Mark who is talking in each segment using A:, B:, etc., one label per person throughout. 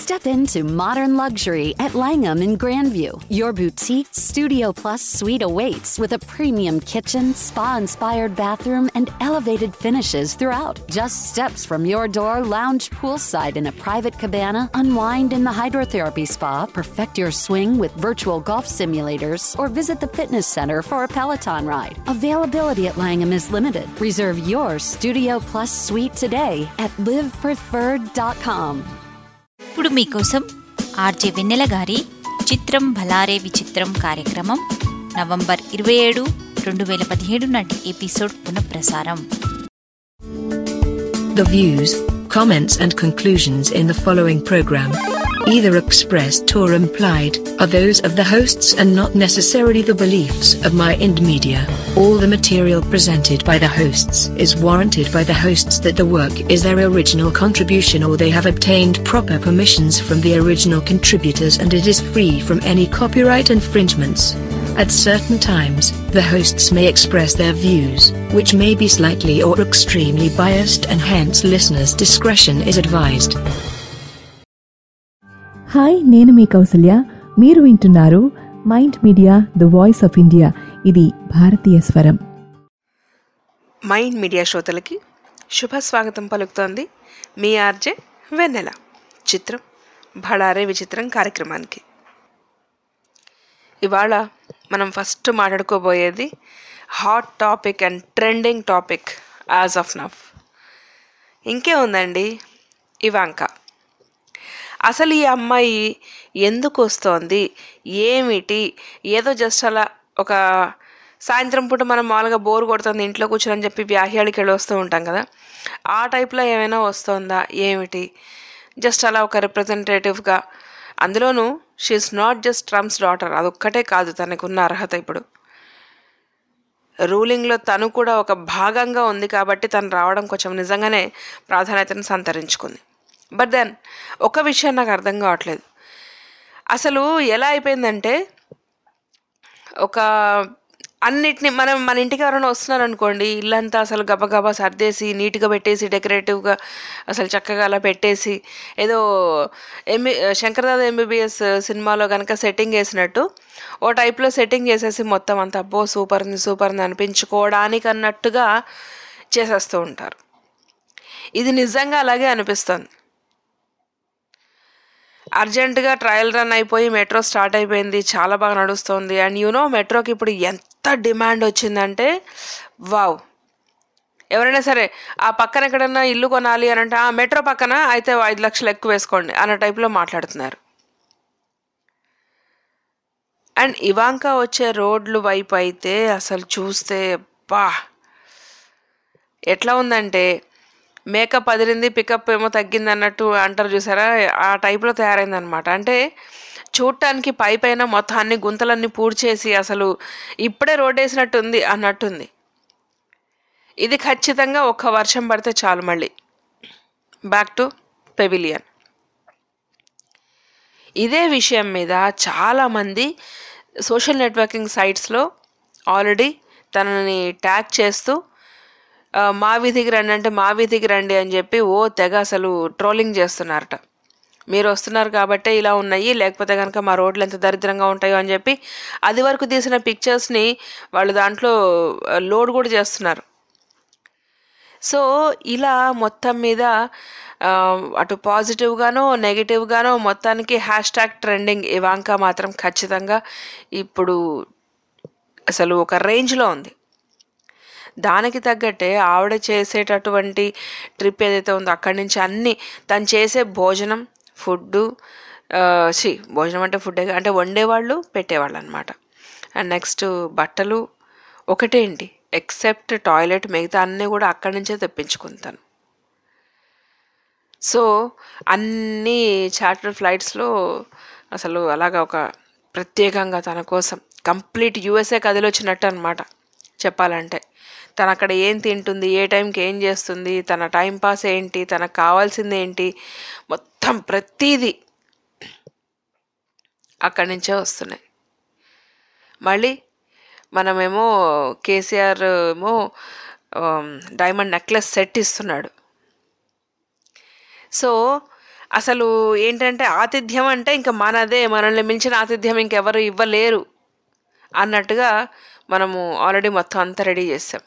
A: Step into modern luxury at Langham in Grandview. Your boutique Studio Plus suite awaits with a premium kitchen, spa inspired bathroom, and elevated finishes throughout. Just steps from your door, lounge poolside in a private cabana, unwind in the hydrotherapy spa, perfect your swing with virtual golf simulators, or visit the fitness center for a Peloton ride. Availability at Langham is limited. Reserve your Studio Plus suite today at livepreferred.com.
B: ఇప్పుడు మీకోసం RJ వెన్నెల గారి చిత్రం భలారే విచిత్రం కార్యక్రమం November ఇరవై ఏడు రెండు వేల పదిహేడు నాటి ఎపిసోడ్ పునఃప్రసారం
C: The views, comments, and conclusions in the following program, either expressed or implied, are those of the hosts and not necessarily the beliefs of My Ind Media. All the material presented by the hosts is warranted by the hosts that the work is their original contribution or they have obtained proper permissions from the original contributors and it is free from any copyright infringements. At certain times, the hosts may express their views, which may be slightly or extremely biased, and hence listeners' discretion is advised.
D: Hi నేను మీ కౌసల్య మీరు వింటున్నారు mind media the voice of India ఇది భారతీయ స్వరం
E: mind media శ్రోతలకి శుభ స్వాగతం పలుకుతోంది మీ ఆర్జే వెన్నెల చిత్రం భడారే విచిత్రం కార్యక్రమానికి ఇవాళ మనం ఫస్ట్ మాట్లాడుకోబోయేది hot topic and trending topic as of now ఇంకే ఉందండి ఇవాంక అసలు ఈ అమ్మాయి ఎందుకు వస్తోంది ఏమిటి ఏదో జస్ట్ అలా ఒక సాయంత్రం పూట మనం మామూలుగా బోర్ కొడుతుంది ఇంట్లో కూర్చొని చెప్పి వ్యాహ్యాలకి వెళ్ళి వస్తూ ఉంటాం కదా ఆ టైప్లో ఏమైనా వస్తుందా ఏమిటి జస్ట్ అలా ఒక రిప్రజెంటేటివ్గా అందులోనూ she is not just Trump's daughter అదొక్కటే కాదు తనకున్న అర్హత ఇప్పుడు రూలింగ్లో తను కూడా ఒక భాగంగా ఉంది కాబట్టి తను రావడం కొంచెం నిజంగానే ప్రాధాన్యతను సంతరించుకుంది బట్ దెన్ ఒక విషయం నాకు అర్థం కావట్లేదు అసలు ఎలా అయిపోయిందంటే ఒక అన్నిటిని మనం మన ఇంటికి ఎవరైనా వస్తున్నారు అనుకోండి ఇల్లంతా అసలు గబగబా సర్దేసి నీట్గా పెట్టేసి డెకరేటివ్గా అసలు చక్కగా అలా పెట్టేసి ఏదో ఎంబీ శంకర్దాద ఎంబీబీఎస్ సినిమాలో కనుక సెట్టింగ్ వేసినట్టు ఓ టైప్లో సెట్టింగ్ చేసేసి మొత్తం అంతా అబ్బో సూపర్ ఉంది సూపర్ ఉంది అనిపించుకోవడానికి అన్నట్టుగా చేసేస్తూ ఉంటారు ఇది నిజంగా అలాగే అనిపిస్తుంది అర్జెంటుగా ట్రయల్ రన్ అయిపోయి మెట్రో స్టార్ట్ అయిపోయింది చాలా బాగా నడుస్తుంది అండ్ యూనో మెట్రోకి ఇప్పుడు ఎంత డిమాండ్ వచ్చిందంటే వావ్ ఎవరైనా సరే ఆ పక్కన ఎక్కడన్నా ఇల్లు కొనాలి అని అంటే ఆ మెట్రో పక్కన అయితే ఐదు లక్షలు ఎక్కువ వేసుకోండి అన్న టైప్లో మాట్లాడుతున్నారు అండ్ ఇవాంక వచ్చే రోడ్లు వైపు అయితే అసలు చూస్తే బా ఎట్లా ఉందంటే మేకప్ అదిరింది పికప్ ఏమో తగ్గింది అన్నట్టు అంటారు చూసారా ఆ టైప్లో తయారైంది అనమాట అంటే చూడటానికి పై పైన మొత్తాన్ని గుంతలన్నీ పూడ్చేసి అసలు ఇప్పుడే రోడ్ వేసినట్టుంది అన్నట్టుంది ఇది ఖచ్చితంగా ఒక్క వర్షం పడితే చాలు మళ్ళీ బ్యాక్ టు పెవిలియన్ ఇదే విషయం మీద చాలామంది సోషల్ నెట్వర్కింగ్ సైట్స్లో ఆల్రెడీ తనని ట్యాగ్ చేస్తూ ఆ, మా వీధికి రండి అంటే మా వీధికి రండి అని చెప్పి ఓ తెగ అసలు ట్రోలింగ్ చేస్తున్నారట మీరు వస్తున్నారు కాబట్టే ఇలా ఉన్నాయి లేకపోతే కనుక మా రోడ్లు ఎంత దరిద్రంగా ఉంటాయో అని చెప్పి అది వరకు తీసిన పిక్చర్స్ని వాళ్ళు దాంట్లో లోడ్ కూడా చేస్తున్నారు సో ఇలా మొత్తం మీద ఆ, అటు పాజిటివ్గానో నెగిటివ్గానో మొత్తానికి హ్యాష్ ట్యాగ్ ట్రెండింగ్ ఇవాంక మాత్రం ఖచ్చితంగా ఇప్పుడు అసలు ఒక రేంజ్లో ఉంది దానికి తగ్గట్టే ఆవిడ చేసేటటువంటి ట్రిప్ ఏదైతే ఉందో అక్కడి నుంచి అన్ని తను చేసే భోజనం ఫుడ్డు సి భోజనం అంటే ఫుడ్ అంటే వండేవాళ్ళు పెట్టేవాళ్ళు అనమాట అండ్ నెక్స్ట్ బట్టలు ఒకటేంటి ఎక్సెప్ట్ టాయిలెట్ మిగతా అన్నీ కూడా అక్కడి నుంచే తెప్పించుకుంటాను సో అన్ని చార్టర్ ఫ్లైట్స్లో అసలు అలాగా ఒక ప్రత్యేకంగా తన కోసం కంప్లీట్ యూఎస్ఏ కదిలొచ్చినట్టు అనమాట చెప్పాలంటే తను అక్కడ ఏం తింటుంది ఏ టైంకి ఏం చేస్తుంది తన టైం పాస్ ఏంటి తనకు కావాల్సింది ఏంటి మొత్తం ప్రతీది అక్కడి నుంచే వస్తున్నాయి మళ్ళీ మనమేమో కేసీఆర్ ఏమో ఆమ్, డైమండ్ నెక్లెస్ సెట్ ఇస్తున్నాడు సో అసలు ఏంటంటే ఆతిథ్యం అంటే ఇంకా మనదే మనల్ని మించిన ఆతిథ్యం ఇంకెవరు ఇవ్వలేరు అన్నట్టుగా మనము ఆల్రెడీ మొత్తం అంతా రెడీ చేసాం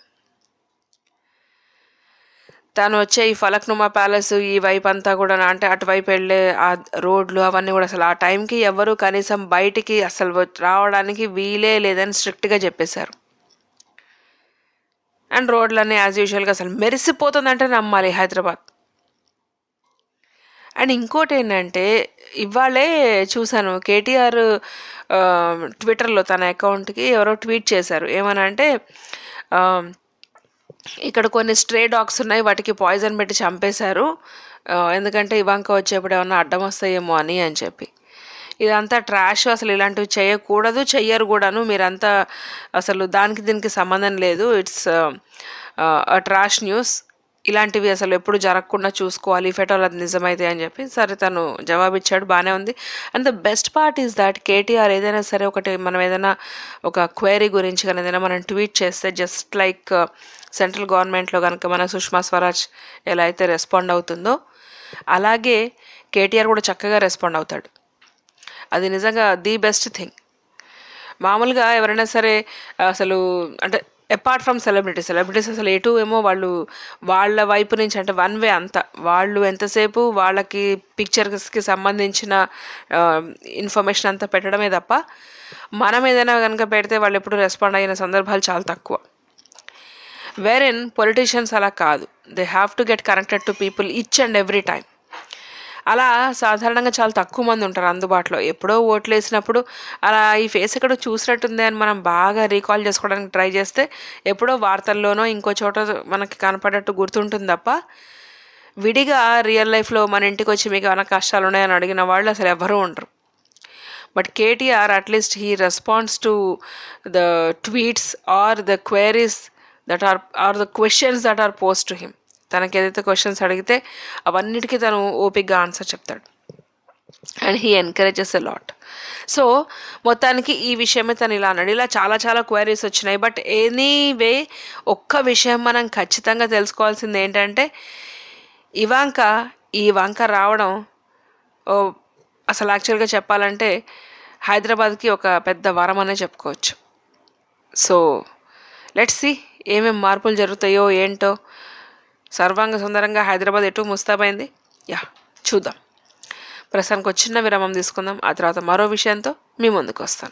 E: తను వచ్చే ఈ ఫలక్నుమా ప్యాలెస్ ఈ వైపు అంతా కూడా అంటే అటువైపు వెళ్ళే ఆ రోడ్లు అవన్నీ కూడా అసలు ఆ టైంకి ఎవరు కనీసం బయటికి అసలు వ- రావడానికి వీలే లేదని స్ట్రిక్ట్గా చెప్పేశారు అండ్ రోడ్లన్నీ యాజ్ యూజువల్గా అసలు మెరిసిపోతుందంటే నమ్మాలి హైదరాబాద్ అండ్ ఇంకోటి ఏంటంటే ఇవాళే చూశాను కేటీఆర్ ఆ, ట్విట్టర్లో తన అకౌంట్కి ఎవరో ట్వీట్ చేశారు ఏమనంటే ఆ, ఇక్కడ కొన్ని స్ట్రే డాగ్స్ ఉన్నాయి వాటికి పాయిజన్ పెట్టి చంపేశారు ఆ, ఎందుకంటే ఇవాంక వచ్చేప్పుడు ఏమన్నా అడ్డం వస్తాయేమో అని అని చెప్పి ఇదంతా ట్రాష్ అసలు ఇలాంటివి చేయకూడదు చెయ్యరు కూడాను మీరంతా అసలు దానికి దీనికి సంబంధం లేదు ఇట్స్ ట్రాష్ న్యూస్ ఇలాంటివి అసలు ఎప్పుడు జరగకుండా చూసుకోవాలి ఫెటోల్ అది నిజమైతే అని చెప్పి సరే తను జవాబిచ్చాడు బాగానే ఉంది and the best part is that KTR ఏదైనా సరే ఒకటి మనం ఏదైనా ఒక క్వైరీ గురించి కానీ ఏదైనా మనం ట్వీట్ చేస్తే జస్ట్ లైక్ సెంట్రల్ గవర్నమెంట్లో కనుక మన సుష్మా స్వరాజ్ ఎలా అయితే రెస్పాండ్ అవుతుందో అలాగే కేటీఆర్ కూడా చక్కగా రెస్పాండ్ అవుతాడు అది నిజంగా ది బెస్ట్ థింగ్ మామూలుగా ఎవరైనా సరే అసలు అంటే అపార్ట్ ఫ్రమ్ సెలబ్రిటీ సెలబ్రిటీస్ అసలు ఎటు ఏమో వాళ్ళు వాళ్ళ వైపు నుంచి అంటే వన్ వే అంతా వాళ్ళు ఎంతసేపు వాళ్ళకి పిక్చర్స్కి సంబంధించిన ఇన్ఫర్మేషన్ అంతా పెట్టడమే తప్ప మనం ఏదైనా కనుక పెడితే వాళ్ళు ఎప్పుడు రెస్పాండ్ అయిన సందర్భాలు చాలా తక్కువ వేరెన్ పొలిటీషియన్స్ అలా కాదు they have to get connected to people each and every time అలా సాధారణంగా చాలా తక్కువ మంది ఉంటారు అందుబాటులో ఎప్పుడో ఓట్లు వేసినప్పుడు అలా ఈ ఫేస్ ఎక్కడో చూసినట్టుంది అని మనం బాగా రీకాల్ చేసుకోవడానికి ట్రై చేస్తే ఎప్పుడో వార్తల్లోనో ఇంకో చోట మనకి కనపడేట్టు గుర్తుంటుంది తప్ప విడిగా రియల్ లైఫ్లో మన ఇంటికి వచ్చి మీకు ఏమైనా కష్టాలు ఉన్నాయని అడిగిన వాళ్ళు అసలు ఎవరూ ఉండరు but KTR at least he responses to the tweets or the queries that are are the questions that are post to him తనకి ఏదైతే క్వశ్చన్స్ అడిగితే అవన్నిటికీ తను ఓపిక్గా ఆన్సర్ చెప్తాడు and he encourages a lot so మొత్తానికి ఈ విషయమే తను ఇలా అన్నాడు ఇలా చాలా చాలా క్వైరీస్ వచ్చినాయి బట్ ఎనీవే ఒక్క విషయం మనం ఖచ్చితంగా తెలుసుకోవాల్సింది ఏంటంటే ఇవాంక ఈ వంక రావడం ఓ అసలు యాక్చువల్గా చెప్పాలంటే హైదరాబాద్కి ఒక పెద్ద వరం అనే చెప్పుకోవచ్చు సో లెట్స్ సి ఏమేం మార్పులు జరుగుతాయో ఏంటో సర్వాంగ సుందరంగా హైదరాబాద్ ఎటు ముస్తాబైంది యా చూద్దాం ప్రస్తుతానికి ఒక చిన్న విరామం తీసుకుందాం ఆ తర్వాత మరో విషయంతో మీ ముందుకు వస్తాను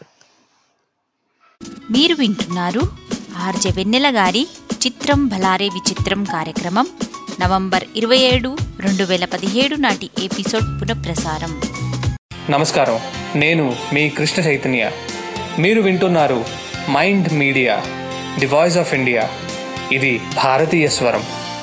B: మీరు వింటున్నారు ఆర్జె వెన్నెల గారి చిత్రం భలారే విచిత్రం కార్యక్రమం నవంబర్ ఇరవై ఏడు రెండు వేల పదిహేడు నాటి ఎపిసోడ్ పునఃప్రసారం
F: నమస్కారం నేను మీ కృష్ణ చైతన్య మీరు వింటున్నారు mind media the voice of India ఇది భారతీయ స్వరం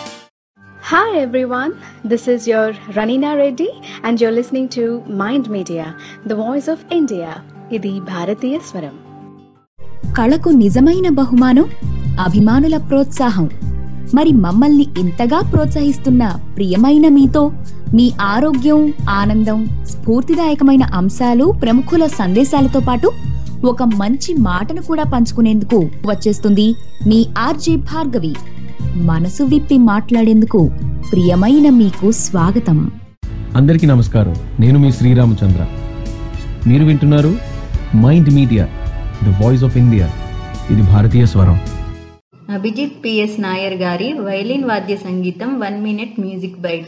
G: Hi everyone, this is your Ranina Reddy and you're listening to Mind Media, the voice of India. ఇది భారతీయ స్వరం
H: కళకు నిజమైన బహుమానం అభిమానుల ప్రోత్సాహం మరి మమ్మల్ని ఇంతగా ప్రోత్సహిస్తున్న ప్రియమైన మీతో మీ ఆరోగ్యం ఆనందం స్ఫూర్తిదాయకమైన అంశాలు ప్రముఖుల సందేశాలతో పాటు ఒక మంచి మాటను కూడా పంచుకునేందుకు వచ్చేస్తుంది మీ ఆర్జే భార్గవి మనసు విప్పి మాట్లాడేందుకు ప్రియమైన మీకు స్వాగతం
I: అందరికీ నమస్కారం నేను మీ శ్రీరామచంద్ర మీరు వింటున్నారు mind media the voice of India ఇది భారతీయ స్వరం
J: అభిజిత్ పిఎస్ నాయర్ గారి వైలిన్ వాద్య సంగీతం one minute music bite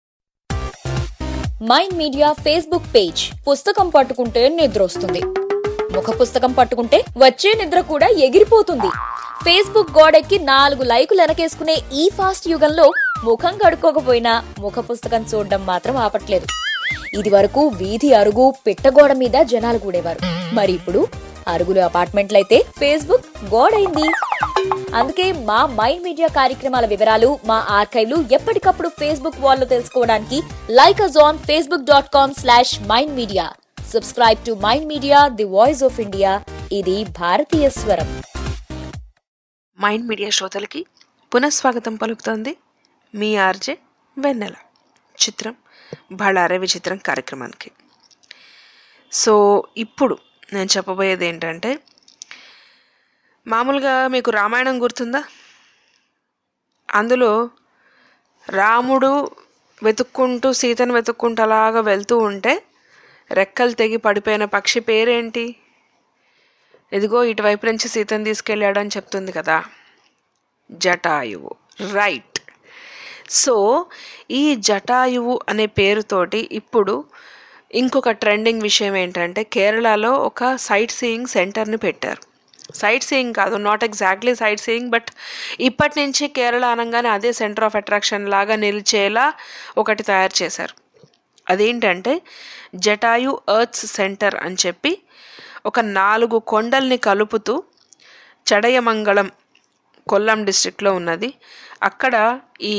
K: mind media Facebook page పుస్తకం పట్టుకుంటే నిద్రొస్తుంది ముఖ పుస్తకం పట్టుకుంటే వచ్చే నిద్ర కూడా ఎగిరిపోతుంది ఫేస్బుక్ గోడెక్కి నాలుగు లైకులు వెనకేసుకునే ఈ ఫాస్ట్ యుగంలో ముఖం కడుక్కోకపోయినా ముఖ పుస్తకం చూడడం మాత్రం ఆపట్లేదు ఇది వరకు వీధి అరుగు పిట్టగోడ మీద జనాలు కూడేవారు మరి ఇప్పుడు అరుగులు అపార్ట్మెంట్లయితే ఫేస్బుక్ గోడైంది అందుకే మా మైండ్ మీడియా కార్యక్రమాల వివరాలు మా ఆర్కైవ్లు ఎప్పటికప్పుడు ఫేస్బుక్ వాల్లో తెలుసుకోవడానికి like us on Facebook dot com slash mind media subscribe to mind media the voice of India ఇది భారతీయ స్వరం
E: మైండ్ మీడియా శ్రోతలకి పునఃస్వాగతం పలుకుతోంది మీ ఆర్జే వెన్నెల చిత్రం బళారే విచిత్రం కార్యక్రమానికి సో ఇప్పుడు నేను చెప్పబోయేది ఏంటంటే మామూలుగా మీకు రామాయణం గుర్తుందా అందులో రాముడు వెతుక్కుంటూ సీతను వెతుక్కుంటూ అలాగా వెళ్తూ ఉంటే రెక్కలు తెగి పడిపోయిన పక్షి పేరేంటి ఇదిగో ఇటువైపు నుంచి సీతను తీసుకెళ్ళాడు అని చెప్తుంది కదా జటాయువు రైట్ సో ఈ జటాయువు అనే పేరుతోటి ఇప్పుడు ఇంకొక ట్రెండింగ్ విషయం ఏంటంటే కేరళలో ఒక సైట్ సీయింగ్ సెంటర్ని పెట్టారు సైట్ సీయింగ్ కాదు not exactly sightseeing but ఇప్పటి నుంచి కేరళ అనగానే అదే సెంటర్ ఆఫ్ అట్రాక్షన్ లాగా నిలిచేలా ఒకటి తయారు చేశారు అదేంటంటే జటాయు ఎర్త్స్ సెంటర్ అని చెప్పి ఒక నాలుగు కొండల్ని కలుపుతూ చడయమంగళం కొల్లం డిస్ట్రిక్ట్లో ఉన్నది అక్కడ ఈ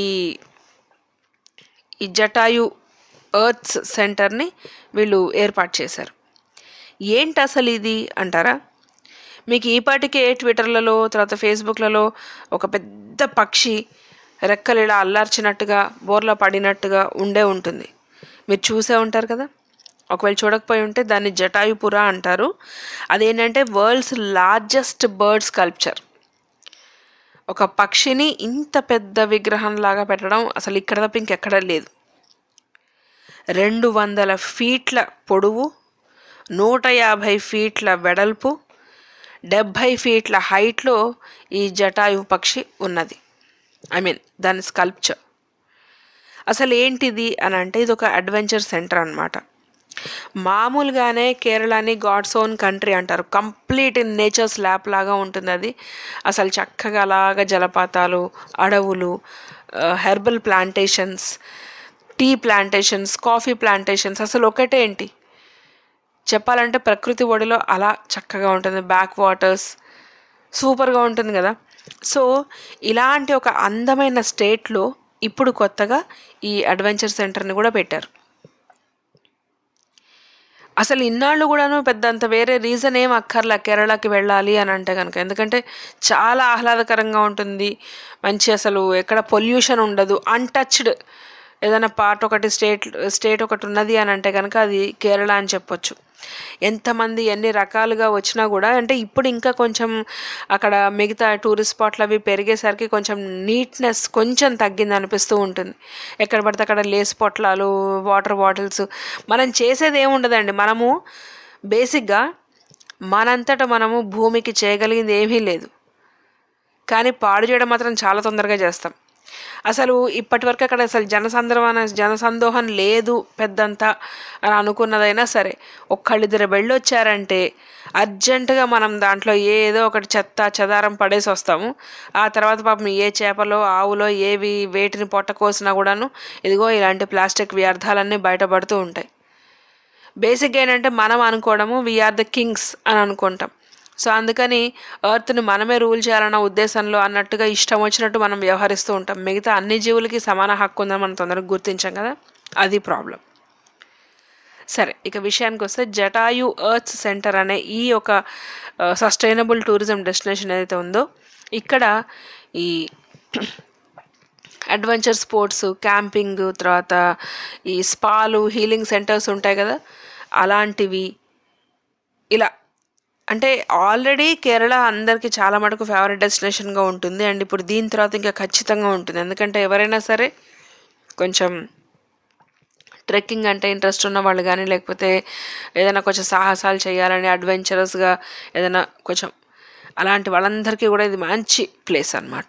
E: ఈ జటాయు ఎర్త్స్ సెంటర్ని వీళ్ళు ఏర్పాటు చేశారు ఏంటి అసలు ఇది అంటారా మీకు ఈ పాటికే ట్విట్టర్లలో తర్వాత ఫేస్బుక్లలో ఒక పెద్ద పక్షి రెక్కలు ఇలా అల్లార్చినట్టుగా బోర్లా పడినట్టుగా ఉండే ఉంటుంది మీరు చూసే ఉంటారు కదా ఒకవేళ చూడకపోయి ఉంటే దాన్ని జటాయుపుర అంటారు అదేంటంటే వరల్డ్స్ లార్జెస్ట్ బర్డ్ స్కల్ప్చర్ ఒక పక్షిని ఇంత పెద్ద విగ్రహం లాగా పెట్టడం అసలు ఇక్కడ తప్ప ఇంకెక్కడ లేదు రెండు వందల ఫీట్ల పొడవు నూట యాభై ఫీట్ల వెడల్పు డెబ్భై ఫీట్ల హైట్లో ఈ జటాయు పక్షి ఉన్నది ఐ మీన్ దాని స్కల్ప్చర్ అసలు ఏంటిది అని అంటే ఇది ఒక అడ్వెంచర్ సెంటర్ అనమాట మామూలుగానే కేరళని గాడ్స్ ఓన్ కంట్రీ అంటారు కంప్లీట్ ఇన్ నేచర్స్ ల్యాప్ లాగా ఉంటుంది అది అసలు చక్కగా అలాగా జలపాతాలు అడవులు herbal plantations tea plantations coffee plantations అసలు ఒకటే ఏంటి చెప్పాలంటే ప్రకృతి ఒడిలో అలా చక్కగా ఉంటుంది బ్యాక్ వాటర్స్ సూపర్గా ఉంటుంది కదా సో ఇలాంటి ఒక అందమైన స్టేట్లో ఇప్పుడు కొత్తగా ఈ అడ్వెంచర్ సెంటర్ని కూడా పెట్టారు అసలు ఇన్నాళ్ళు కూడాను పెద్ద అంత వేరే రీజన్ ఏం అక్కర్లా కేరళకి వెళ్ళాలి అని అంటే కనుక ఎందుకంటే చాలా ఆహ్లాదకరంగా ఉంటుంది మంచి అసలు ఎక్కడ పొల్యూషన్ ఉండదు అన్టచ్డ్ ఏదైనా పార్ట్ ఒకటి స్టేట్ స్టేట్ ఒకటి ఉన్నది అని అంటే కనుక అది కేరళ అని చెప్పొచ్చు ఎంతమంది ఎన్ని రకాలుగా వచ్చినా కూడా అంటే ఇప్పుడు ఇంకా కొంచెం అక్కడ మిగతా టూరిస్ట్ స్పాట్లు అవి పెరిగేసరికి కొంచెం నీట్నెస్ కొంచెం తగ్గింది అనిపిస్తూ ఉంటుంది ఎక్కడ పడితే అక్కడ లేస్ పొట్లాలు వాటర్ బాటిల్స్ మనం చేసేది ఏముండదండి మనము బేసిక్గా మనంతట మనము భూమికి చేయగలిగింది ఏమీ లేదు కానీ పాడు చేయడం మాత్రం చాలా తొందరగా చేస్తాం అసలు ఇప్పటి వరకు అక్కడ అసలు జనసంద్రమణ జనసందోహం లేదు పెద్దంతా అని అనుకున్నదైనా సరే ఒక్కళ్ళిద్దరు వెళ్ళొచ్చారంటే అర్జెంటుగా మనం దాంట్లో ఏదో ఒకటి చెత్త చెదారం పడేసి వస్తాము ఆ తర్వాత పాపం ఏ చేపలో ఆవులో ఏవి వేటిని పొట్ట కోసినా కూడాను ఇదిగో ఇలాంటి ప్లాస్టిక్ వ్యర్థాలన్నీ బయటపడుతూ ఉంటాయి బేసిక్గా ఏంటంటే మనం అనుకోవడము వీఆర్ ద కింగ్స్ అని అనుకుంటాం సో అందుకని ఎర్త్ని మనమే రూల్ చేయాలన్న ఉద్దేశంలో అన్నట్టుగా ఇష్టం వచ్చినట్టు మనం వ్యవహరిస్తూ ఉంటాం మిగతా అన్ని జీవులకి సమాన హక్కు ఉందని మనం తొందరగా గుర్తించాం కదా అది ప్రాబ్లం సరే ఇక విషయానికి వస్తే జటాయు ఎర్త్ సెంటర్ అనే ఈ ఒక సస్టైనబుల్ టూరిజం డెస్టినేషన్ ఏదైతే ఉందో ఇక్కడ ఈ అడ్వెంచర్ స్పోర్ట్స్ క్యాంపింగ్ తర్వాత ఈ స్పాలు హీలింగ్ సెంటర్స్ ఉంటాయి కదా అలాంటివి ఇలా అంటే ఆల్రెడీ కేరళ అందరికీ చాలా మటుకు ఫేవరెట్ డెస్టినేషన్గా ఉంటుంది అండ్ ఇప్పుడు దీని తర్వాత ఇంకా ఖచ్చితంగా ఉంటుంది ఎందుకంటే ఎవరైనా సరే కొంచెం ట్రెక్కింగ్ అంటే ఇంట్రెస్ట్ ఉన్న వాళ్ళు కానీ లేకపోతే ఏదైనా కొంచెం సాహసాలు చేయాలని అడ్వెంచరస్గా ఏదైనా కొంచెం అలాంటి వాళ్ళందరికీ కూడా ఇది మంచి ప్లేస్ అనమాట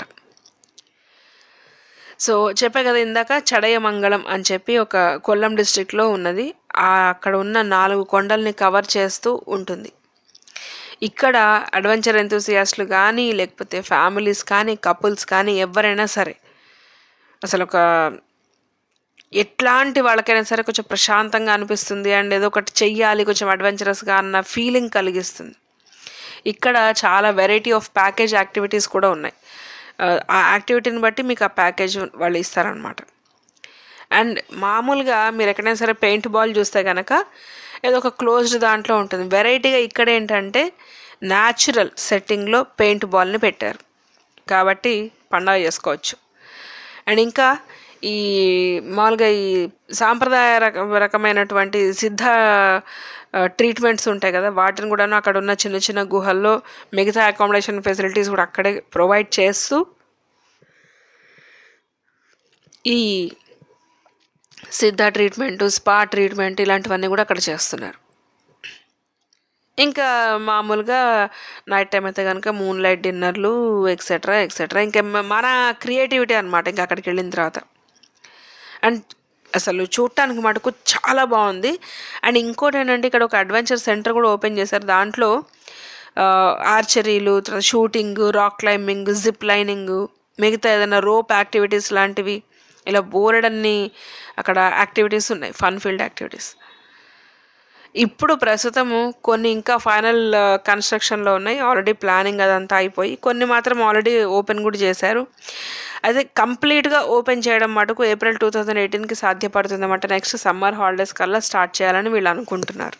E: సో చెప్పే కదా ఇందాక చడయమంగళం అని చెప్పి ఒక కొల్లం డిస్ట్రిక్ట్లో ఉన్నది ఆ అక్కడ ఉన్న నాలుగు కొండల్ని కవర్ చేస్తూ ఉంటుంది ఇక్కడ అడ్వెంచర్ ఎంతూసియాస్ట్లు కానీ లేకపోతే ఫ్యామిలీస్ కానీ కపుల్స్ కానీ ఎవరైనా సరే అసలు ఒక ఎట్లాంటి వాళ్ళకైనా సరే కొంచెం ప్రశాంతంగా అనిపిస్తుంది అండ్ ఏదో ఒకటి చెయ్యాలి కొంచెం అడ్వెంచరస్గా అన్న ఫీలింగ్ కలిగిస్తుంది ఇక్కడ చాలా వెరైటీ ఆఫ్ ప్యాకేజ్ యాక్టివిటీస్ కూడా ఉన్నాయి ఆ, ఆ యాక్టివిటీని బట్టి మీకు ఆ ప్యాకేజ్ వాళ్ళు ఇస్తారనమాట అండ్ మామూలుగా మీరు ఎక్కడైనా సరే పెయింట్ బాల్ చూస్తే కనుక ఏదో ఒక క్లోజ్డ్ దాంట్లో ఉంటుంది వెరైటీగా ఇక్కడ ఏంటంటే న్యాచురల్ సెట్టింగ్లో పెయింట్ బాల్ని పెట్టారు కాబట్టి పండగ చేసుకోవచ్చు అండ్ ఇంకా ఈ మామూలుగా ఈ సాంప్రదాయ రక రకమైనటువంటి సిద్ధ ట్రీట్మెంట్స్ ఉంటాయి కదా వాటిని కూడాను అక్కడ ఉన్న చిన్న చిన్న గుహల్లో మిగతా అకామిడేషన్ ఫెసిలిటీస్ కూడా అక్కడే ప్రొవైడ్ చేస్తూ ఈ సిద్ధ ట్రీట్మెంట్ స్పా ట్రీట్మెంట్ ఇలాంటివన్నీ కూడా అక్కడ చేస్తున్నారు ఇంకా మామూలుగా నైట్ టైం అయితే కనుక మూన్ లైట్ డిన్నర్లు ఎక్సెట్రా ఎక్సెట్రా ఇంకా మ- మన క్రియేటివిటీ అనమాట ఇంకా అక్కడికి వెళ్ళిన తర్వాత అండ్ అసలు చూడటానికి మటుకు చాలా బాగుంది అండ్ ఇంకోటి ఏంటంటే ఇక్కడ ఒక అడ్వెంచర్ సెంటర్ కూడా ఓపెన్ చేశారు దాంట్లో ఆర్చరీలు తర్వాత shooting rock climbing zip lining మిగతా ఏదైనా రోప్ యాక్టివిటీస్ లాంటివి ఇలా బోరెడన్ని అక్కడ యాక్టివిటీస్ ఉన్నాయి ఫన్ ఫీల్డ్ యాక్టివిటీస్ ఇప్పుడు ప్రస్తుతము కొన్ని ఇంకా ఫైనల్ కన్స్ట్రక్షన్లో ఉన్నాయి ఆల్రెడీ ప్లానింగ్ అదంతా అయిపోయి కొన్ని మాత్రం ఆల్రెడీ ఓపెన్ కూడా చేశారు అయితే కంప్లీట్గా ఓపెన్ చేయడం మటుకు ఏప్రిల్ టూ థౌజండ్ ఎయిటీన్కి సాధ్యపడుతుంది అన్నమాట నెక్స్ట్ సమ్మర్ హాలిడేస్ కల్లా స్టార్ట్ చేయాలని వీళ్ళు అనుకుంటున్నారు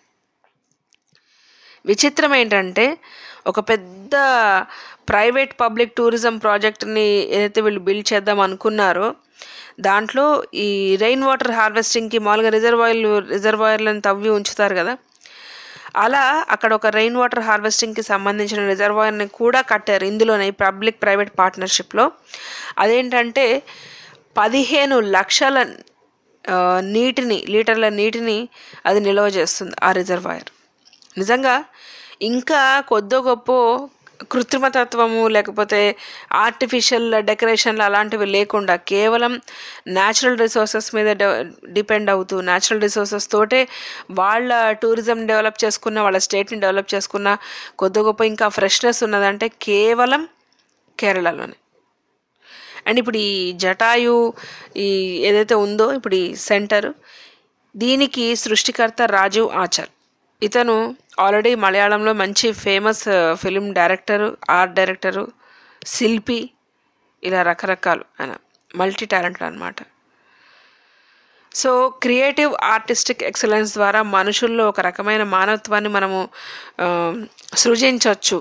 E: విచిత్రం ఏంటంటే ఒక పెద్ద ప్రైవేట్ పబ్లిక్ టూరిజం ప్రాజెక్ట్ని ఏదైతే వీళ్ళు బిల్డ్ చేద్దాం అనుకున్నారో దాంట్లో ఈ రెయిన్ వాటర్ హార్వెస్టింగ్కి మామూలుగా రిజర్వాయర్లు రిజర్వాయర్లను తవ్వి ఉంచుతారు కదా అలా అక్కడ ఒక రెయిన్ వాటర్ హార్వెస్టింగ్కి సంబంధించిన రిజర్వాయర్ని కూడా కట్టారు ఇందులోనే పబ్లిక్ ప్రైవేట్ పార్ట్నర్షిప్లో అదేంటంటే పదిహేను లక్షల ఆ, నీటిని లీటర్ల నీటిని అది నిల్వ చేస్తుంది ఆ రిజర్వాయర్ నిజంగా ఇంకా కొద్దో గొప్ప కృత్రిమతత్వము లేకపోతే ఆర్టిఫిషియల్ డెకరేషన్లు అలాంటివి లేకుండా కేవలం న్యాచురల్ రిసోర్సెస్ మీద డిపెండ్ అవుతూ న్యాచురల్ రిసోర్సెస్ తోటే వాళ్ళ టూరిజం డెవలప్ చేసుకున్న వాళ్ళ స్టేట్ని డెవలప్ చేసుకున్న కొద్ది గొప్ప ఇంకా ఫ్రెష్నెస్ ఉన్నదంటే కేవలం కేరళలోనే అండ్ ఇప్పుడు ఈ జటాయు ఈ ఏదైతే ఉందో ఇప్పుడు ఈ సెంటర్ దీనికి సృష్టికర్త రాజీవ్ ఆచార్ ఇతను ఆల్రెడీ మలయాళంలో మంచి famous film director art director శిల్పి ఇలా రకరకాలు ఆయన మల్టీ టాలెంటెడ్ అనమాట సో క్రియేటివ్ ఆర్టిస్టిక్ ఎక్సలెన్స్ ద్వారా మనుషుల్లో ఒక రకమైన మానవత్వాన్ని మనము ఆ, సృజించవచ్చు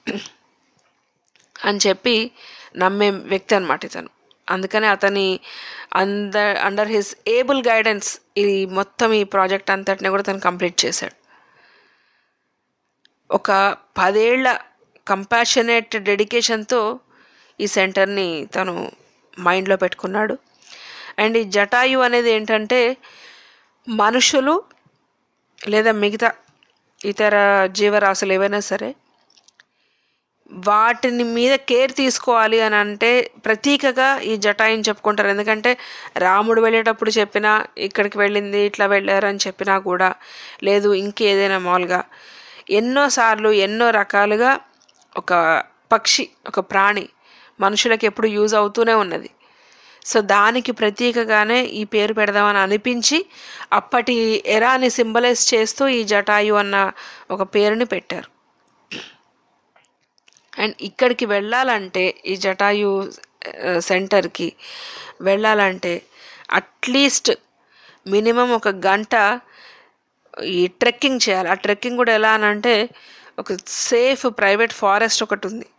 E: అని చెప్పి నమ్మే వ్యక్తి అనమాట ఇతను అందుకని అతని under under his able guidance ఈ మొత్తం ఈ ప్రాజెక్ట్ అంతటిని కూడా తను కంప్లీట్ చేశాడు ఒక పదేళ్ల కంపాషనేట్ డెడికేషన్తో ఈ సెంటర్ని తను మైండ్లో పెట్టుకున్నాడు అండ్ ఈ జటాయు అనేది ఏంటంటే మనుషులు లేదా మిగతా ఇతర జీవరాశులు ఏవైనా సరే వాటిని మీద కేర్ తీసుకోవాలి అని అంటే ప్రతీకగా ఈ జటాయిని చెప్పుకుంటారు ఎందుకంటే రాముడు వెళ్ళేటప్పుడు చెప్పినా ఇక్కడికి వెళ్ళింది ఇట్లా వెళ్ళారు అని చెప్పినా కూడా లేదు ఇంకేదైనా మామూలుగా ఎన్నోసార్లు ఎన్నో రకాలుగా ఒక పక్షి ఒక ప్రాణి మనుషులకు ఎప్పుడు యూజ్ అవుతూనే ఉన్నది సో దానికి ప్రతీకగానే ఈ పేరు పెడదామని అనిపించి అప్పటి ఎరాని సింబలైజ్ చేస్తూ ఈ జటాయు అన్న ఒక పేరుని పెట్టారు అండ్ ఇక్కడికి వెళ్ళాలంటే ఈ జటాయు ఆ, సెంటర్కి వెళ్ళాలంటే అట్లీస్ట్ మినిమం ఒక గంట ఈ ట్రెక్కింగ్ చేయాలి ఆ ట్రెక్కింగ్ కూడా ఎలా అని అంటే ఒక సేఫ్ ప్రైవేట్ ఫారెస్ట్ ఒకటి ఉంది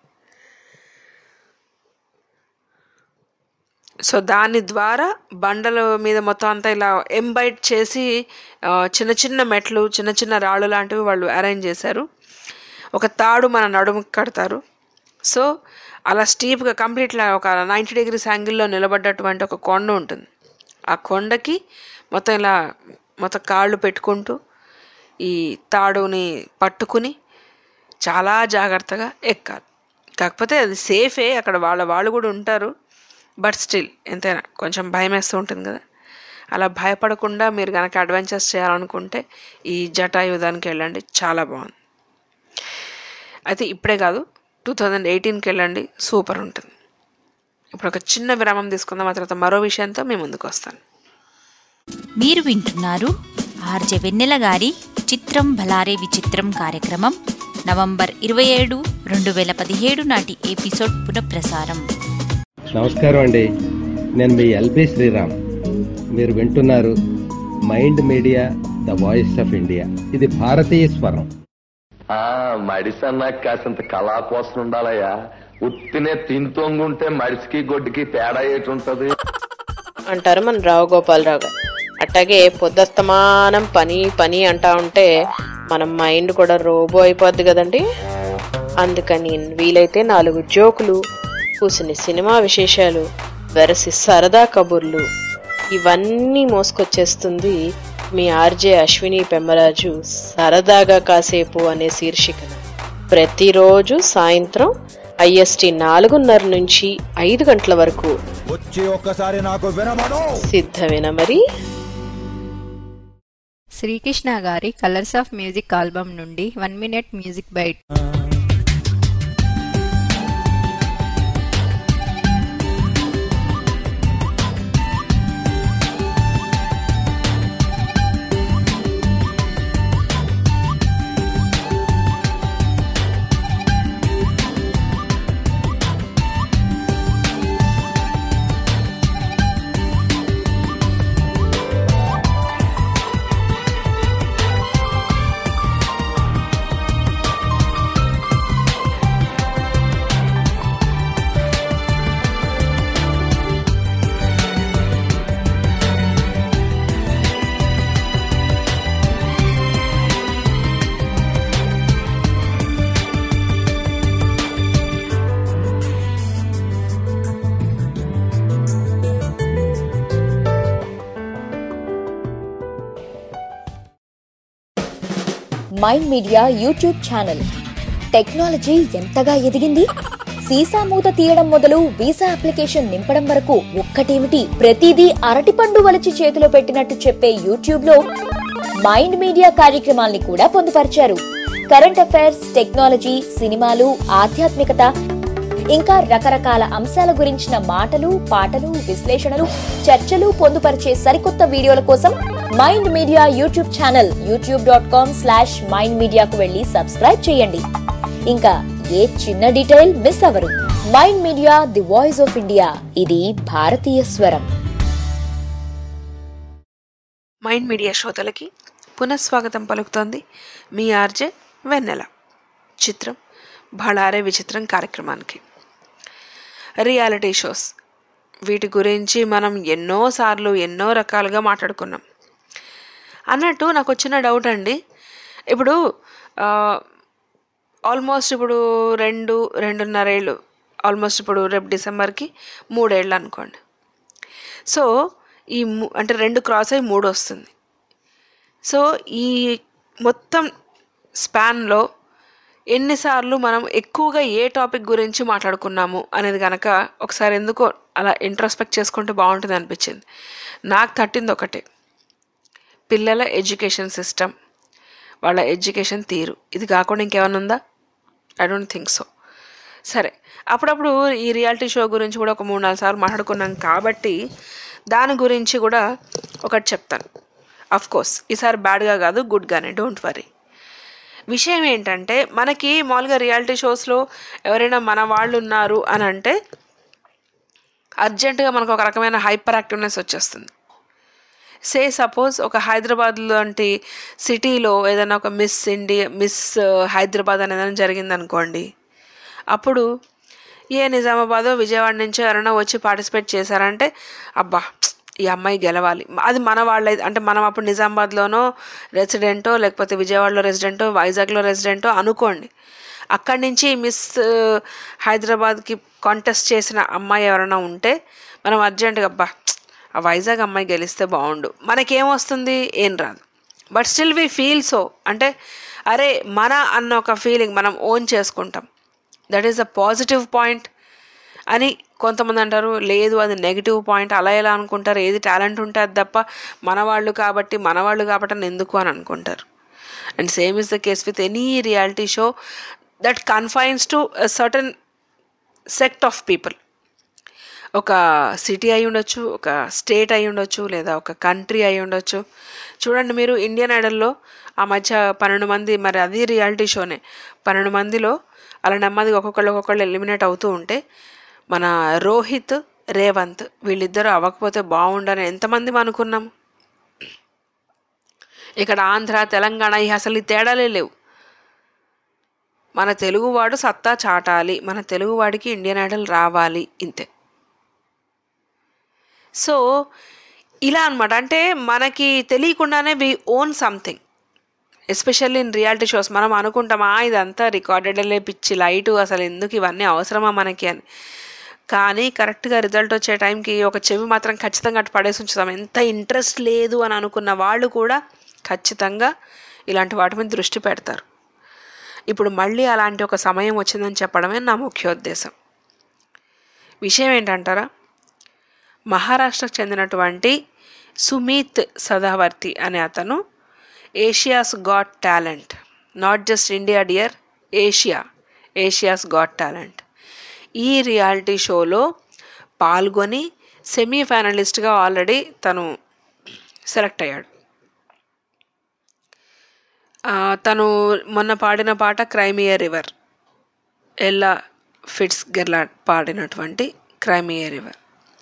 E: సో దాని ద్వారా బండల మీద మొత్తం అంతా ఇలా ఎంబైట్ చేసి ఆ, చిన్న చిన్న మెట్లు చిన్న చిన్న రాళ్ళు లాంటివి వాళ్ళు అరేంజ్ చేశారు ఒక తాడు మన నడుముకి కడతారు సో అలా స్టీప్గా కంప్లీట్లా ఒక నైంటీ డిగ్రీస్ యాంగిల్లో నిలబడ్డటువంటి ఒక కొండ ఉంటుంది ఆ కొండకి మొత్తం ఇలా మొత్తం కాళ్ళు పెట్టుకుంటూ ఈ తాడుని పట్టుకుని చాలా జాగ్రత్తగా ఎక్కాలి కాకపోతే అది సేఫే అక్కడ వాళ్ళ వాళ్ళు కూడా ఉంటారు బట్ స్టిల్ ఎంతైనా కొంచెం భయం వేస్తూ ఉంటుంది కదా అలా భయపడకుండా మీరు కనుక అడ్వెంచర్స్ చేయాలనుకుంటే ఈ జటాయుధానికి వెళ్ళండి చాలా బాగుంది అయితే ఇప్పుడే కాదు టూ థౌజండ్ ఎయిటీన్కి వెళ్ళండి సూపర్ ఉంటుంది ఇప్పుడు ఒక చిన్న విరామం తీసుకుందాం ఆ తర్వాత మరో విషయంతో మేము ముందుకు వస్తాను
B: మీరు వింటున్నారు ఆర్జె వెన్నెల గారి చిత్రం భలారే విచిత్రం కార్యక్రమం నవంబర్ ఇరవై ఏడు రెండు వేల పదిహేడు నాటి ఎపిసోడ్ పునఃప్రసారం
L: నమస్కారం అండి నేను మీ ఎల్బి శ్రీరామ్ మీరు వింటున్నారు mind media the voice of India ఇది భారతీయ స్వరం
M: ఆ మడిసన్నా కాసింత కళా కోసం ఉండాలయ్యా ఉత్తినే తింతోంగుంటే మడిసికి గొడ్డుకి తేడా ఏటి ఉంటది
N: అంటారు మన రావు గోపాలరావు గారు అట్టాగే పొద్దస్తమానం పని పని అంటా ఉంటే మన మైండ్ కూడా రోబో అయిపోద్ది కదండి అందుకని వీలైతే నాలుగు జోకులు కూసిన సినిమా విశేషాలు వెరసి సరదా కబుర్లు ఇవన్నీ మోసుకొచ్చేస్తుంది మీ ఆర్జే అశ్విని పెమ్మరాజు సరదాగా కాసేపు అనే శీర్షికన ప్రతిరోజు సాయంత్రం ఐఎస్టి నాలుగున్నర నుంచి ఐదు గంటల వరకు
O: వచ్చి ఒక్కసారి నాకు వినమను
N: సిద్ధమేనా మరి
P: శ్రీకృష్ణ గారి కలర్స్ ఆఫ్ మ్యూజిక్ ఆల్బమ్ నుండి one minute music bite
K: mind media YouTube channel technology ఎంతగా ఎదిగింది సీసా మూత తీయడం మొదలు వీసా అప్లికేషన్ నింపడం వరకు ఒక్కటేమిటి ప్రతిదీ అరటిపండు వలిచి చేతిలో పెట్టినట్టు చెప్పే యూట్యూబ్ లో మైండ్ మీడియా కార్యక్రమాల్ని కూడా పొందుపరిచారు కరెంట్ అఫైర్స్ టెక్నాలజీ సినిమాలు ఆధ్యాత్మికత ఇంకా రకరకాల అంశాల గురించిన మాటలు పాటలు విశ్లేషణలు చర్చలు పొందుపరిచే సరికొత్త వీడియోల కోసం mind media YouTube channel YouTube dot com slash mind మీడియాకు వెళ్ళి సబ్స్క్రైబ్ చేయండి ఇంకా ఏ చిన్న డీటెయిల్ మిస్ అవరు mind media the voice of India ఇది భారతీయ స్వరం
E: మైండ్ మీడియా శ్రోతలకి పునఃస్వాగతం పలుకుతోంది మీ ఆర్జే వెన్నెల చిత్రం బళారే విచిత్రం కార్యక్రమానికి రియాలిటీ షోస్ వీటి గురించి మనం ఎన్నోసార్లు ఎన్నో రకాలుగా మాట్లాడుకున్నాం అన్నట్టు నాకు వచ్చిన డౌట్ అండి ఇప్పుడు ఆల్మోస్ట్ ఇప్పుడు రెండు రెండున్నర ఏళ్ళు ఆల్మోస్ట్ ఇప్పుడు రేపు డిసెంబర్కి మూడేళ్ళు అనుకోండి సో ఈ ము- అంటే రెండు క్రాస్ అయ్యి మూడు వస్తుంది సో ఈ మొత్తం స్పాన్లో ఎన్నిసార్లు మనం ఎక్కువగా ఏ టాపిక్ గురించి మాట్లాడుకున్నాము అనేది కనుక ఒకసారి ఎందుకో అలా ఇంట్రోస్పెక్ట్ చేసుకుంటే బాగుంటుంది అనిపించింది నాకు తట్టింది ఒకటే పిల్లల ఎడ్యుకేషన్ సిస్టమ్ వాళ్ళ ఎడ్యుకేషన్ తీరు ఇది కాకుండా ఇంకేమైనా ఉందా ఐ డోంట్ థింక్ సో సరే అప్పుడప్పుడు ఈ రియాలిటీ షో గురించి కూడా ఒక మూడు నాలుగు సార్లు మాట్లాడుకున్నాం కాబట్టి దాని గురించి కూడా ఒకటి చెప్తాను అఫ్ కోర్స్ ఈసారి బ్యాడ్గా కాదు గుడ్గానే డోంట్ వరీ విషయం ఏంటంటే మనకి మామూలుగా రియాలిటీ షోస్లో ఎవరైనా మన వాళ్ళు ఉన్నారు అని అంటే అర్జెంటుగా మనకు ఒక రకమైన హైపర్ యాక్టివ్నెస్ వచ్చేస్తుంది సే సపోజ్ ఒక హైదరాబాద్ లాంటి సిటీలో ఏదైనా ఒక మిస్ ఇండియా మిస్ హైదరాబాద్ అనేది ఏదైనా జరిగిందనుకోండి అప్పుడు ఏ నిజామాబాదో విజయవాడ నుంచి ఎవరైనా వచ్చి పార్టిసిపేట్ చేశారంటే అబ్బా ఈ అమ్మాయి గెలవాలి అది మన వాళ్ళ అంటే మనం అప్పుడు నిజామాబాద్లోనో రెసిడెంటో లేకపోతే విజయవాడలో రెసిడెంటో వైజాగ్లో రెసిడెంటో అనుకోండి అక్కడి నుంచి మిస్ హైదరాబాద్కి కాంటెస్ట్ చేసిన అమ్మాయి ఎవరైనా ఉంటే మనం అర్జెంటుగా అబ్బా ఆ వైజాగ్ అమ్మాయి గెలిస్తే బాగుండు మనకేమొస్తుంది ఏం రాదు but still we feel so అంటే అరే మన అన్న ఒక ఫీలింగ్ మనం ఓన్ చేసుకుంటాం that is a positive point అని కొంతమంది అంటారు లేదు అది నెగిటివ్ పాయింట్ అలా ఎలా అనుకుంటారు ఏది టాలెంట్ ఉంటే అది తప్ప మన వాళ్ళు కాబట్టి మన వాళ్ళు కాబట్టి అని ఎందుకు అని అనుకుంటారు and same is the case with any reality show that confines to certain sect of people ఒక సిటీ అయి ఉండొచ్చు ఒక స్టేట్ అయి ఉండొచ్చు లేదా ఒక కంట్రీ అయి ఉండొచ్చు చూడండి మీరు ఇండియన్ ఐడల్లో ఆ మధ్య పన్నెండు మంది మరి అది రియాలిటీ షోనే పన్నెండు మందిలో అలా నెమ్మదిగా ఒక్కొక్కళ్ళు ఒక్కొక్కళ్ళు ఎలిమినేట్ అవుతూ ఉంటే మన రోహిత్ రేవంత్ వీళ్ళిద్దరూ అవ్వకపోతే బాగుండని ఎంతమంది అనుకున్నాం ఇక్కడ ఆంధ్ర తెలంగాణ ఈ అసలు ఈ తేడాలే లేవు మన తెలుగువాడు సత్తా చాటాలి మన తెలుగువాడికి ఇండియన్ ఐడల్ రావాలి ఇంతే సో ఇలా అనమాట అంటే మనకి తెలియకుండానే we own something especially in reality shows మనం అనుకుంటామా ఇదంతా రికార్డెడ్లే పిచ్చి లైటు అసలు ఎందుకు ఇవన్నీ అవసరమా మనకి అని కానీ కరెక్ట్గా రిజల్ట్ వచ్చే టైంకి ఒక చెవి మాత్రం ఖచ్చితంగా అటు పడేసి ఉంచుతాం ఎంత ఇంట్రెస్ట్ లేదు అని అనుకున్న వాళ్ళు కూడా ఖచ్చితంగా ఇలాంటి వాటి మీద దృష్టి పెడతారు ఇప్పుడు మళ్ళీ అలాంటి ఒక సమయం వచ్చిందని చెప్పడమే నా ముఖ్యోద్దేశం విషయం ఏంటంటారా మహారాష్ట్రకు చెందినటువంటి సుమీత్ సదావర్తి అనే అతను Asia's got talent not just India dear Asia Asia's got talent ఈ రియాలిటీ షోలో పాల్గొని సెమీ ఫైనలిస్ట్గా ఆల్రెడీ తను సెలెక్ట్ అయ్యాడు ఆ, తను మొన్న పాడిన పాట క్రైమియా రివర్ ఎల్లా ఫిట్స్ గెర్లా పాడినటువంటి క్రైమియా రివర్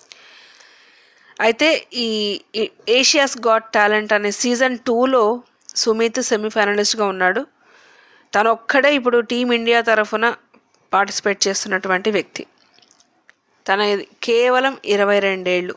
E: అయితే ఈ ఈ ఏషియాస్ గాట్ టాలెంట్ అనే సీజన్ టూలో సుమిత్ సెమీఫైనలిస్ట్గా ఉన్నాడు తను ఒక్కడే ఇప్పుడు టీమిండియా తరఫున పార్టిసిపేట్ చేస్తున్నటువంటి వ్యక్తి తన ఇది కేవలం ఇరవై రెండేళ్ళు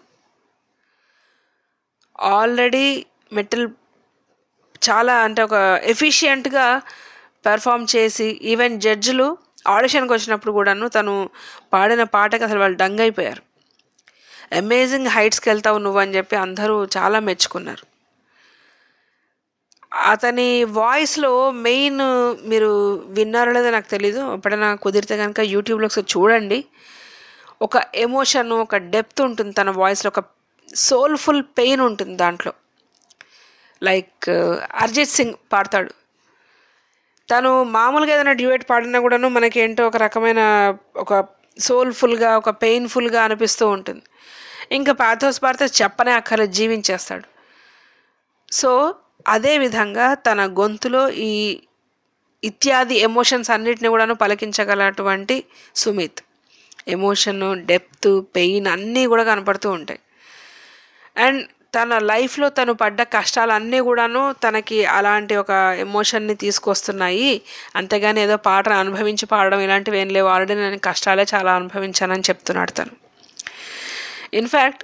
E: ఆల్రెడీ మెటల్ చాలా అంటే ఒక ఎఫిషియెంట్గా పెర్ఫామ్ చేసి ఈవెన్ జడ్జిలు ఆడిషన్కి వచ్చినప్పుడు కూడాను తను పాడిన పాటకి అసలు వాళ్ళు డంగ్ అయిపోయారు అమేజింగ్ హైట్స్కి వెళ్తావు నువ్వు అని చెప్పి అందరూ చాలా మెచ్చుకున్నారు అతని వాయిస్లో మెయిన్ మీరు విన్నారో లేదో నాకు తెలీదు ఎప్పుడైనా కుదిరితే కనుక యూట్యూబ్లో ఒకసారి చూడండి ఒక ఎమోషన్ ఒక డెప్త్ ఉంటుంది తన వాయిస్లో ఒక సోల్ఫుల్ పెయిన్ ఉంటుంది దాంట్లో లైక్ అరిజిత్ సింగ్ పాడతాడు తను మామూలుగా ఏదైనా డ్యూయట్ పాడినా కూడాను మనకేంటో ఒక రకమైన ఒక సోల్ఫుల్గా ఒక పెయిన్ఫుల్గా అనిపిస్తూ ఉంటుంది ఇంకా పాథోస్ పాడితే చెప్పనే అక్కర్లే జీవించేస్తాడు సో అదే విధంగా తన గొంతులో ఈ ఇత్యాది ఎమోషన్స్ అన్నిటిని కూడాను పలికించగలటువంటి సుమిత్ ఎమోషన్ డెప్త్ పెయిన్ అన్నీ కూడా కనపడుతూ ఉంటాయి అండ్ తన లైఫ్లో తను పడ్డ కష్టాలన్నీ కూడాను తనకి అలాంటి ఒక ఎమోషన్ని తీసుకొస్తున్నాయి అంతేగాని ఏదో పాటను అనుభవించి పాడడం ఇలాంటివి ఏం లేవు ఆల్రెడీ నేను కష్టాలే చాలా అనుభవించానని చెప్తున్నాడు తను ఇన్ఫ్యాక్ట్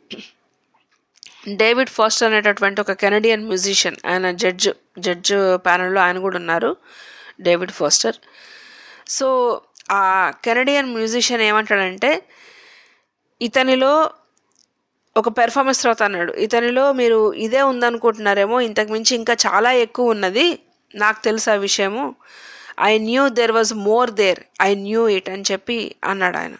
E: డేవిడ్ ఫాస్టర్ అనేటటువంటి ఒక కెనడియన్ మ్యూజిషియన్ ఆయన జడ్జ్ జడ్జ్ ప్యానల్లో ఆయన కూడా ఉన్నారు డేవిడ్ ఫాస్టర్ సో ఆ కెనడియన్ మ్యూజిషియన్ ఏమంటాడంటే ఇతనిలో ఒక పెర్ఫార్మెన్స్ తర్వాత అన్నాడు ఇతనిలో మీరు ఇదే ఉందనుకుంటున్నారేమో ఇంతకు మించి ఇంకా చాలా ఎక్కువ ఉన్నది నాకు తెలుసు ఆ విషయము I knew there was more there I knew it అని చెప్పి అన్నాడు ఆయన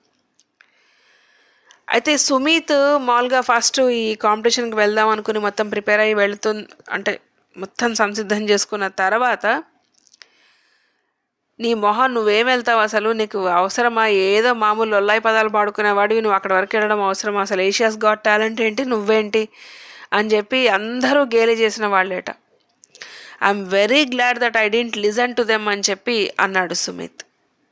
E: అయితే సుమీత్ మామూలుగా ఫస్ట్ ఈ కాంపిటీషన్కి వెళ్దాం అనుకుని మొత్తం ప్రిపేర్ అయ్యి వెళుతు అంటే మొత్తం సంసిద్ధం చేసుకున్న తర్వాత నీ మొహం నువ్వేం వెళ్తావు అసలు నీకు అవసరమా ఏదో మామూలు లొల్లాయి పదాలు పాడుకునేవాడివి నువ్వు అక్కడ వరకు వెళ్ళడం అవసరమా అసలు ఏషియాస్ గాట్ టాలెంట్ ఏంటి నువ్వేంటి అని చెప్పి అందరూ గేలి చేసిన వాళ్ళేట I'm very glad that I didn't listen to them అని చెప్పి అన్నాడు సుమిత్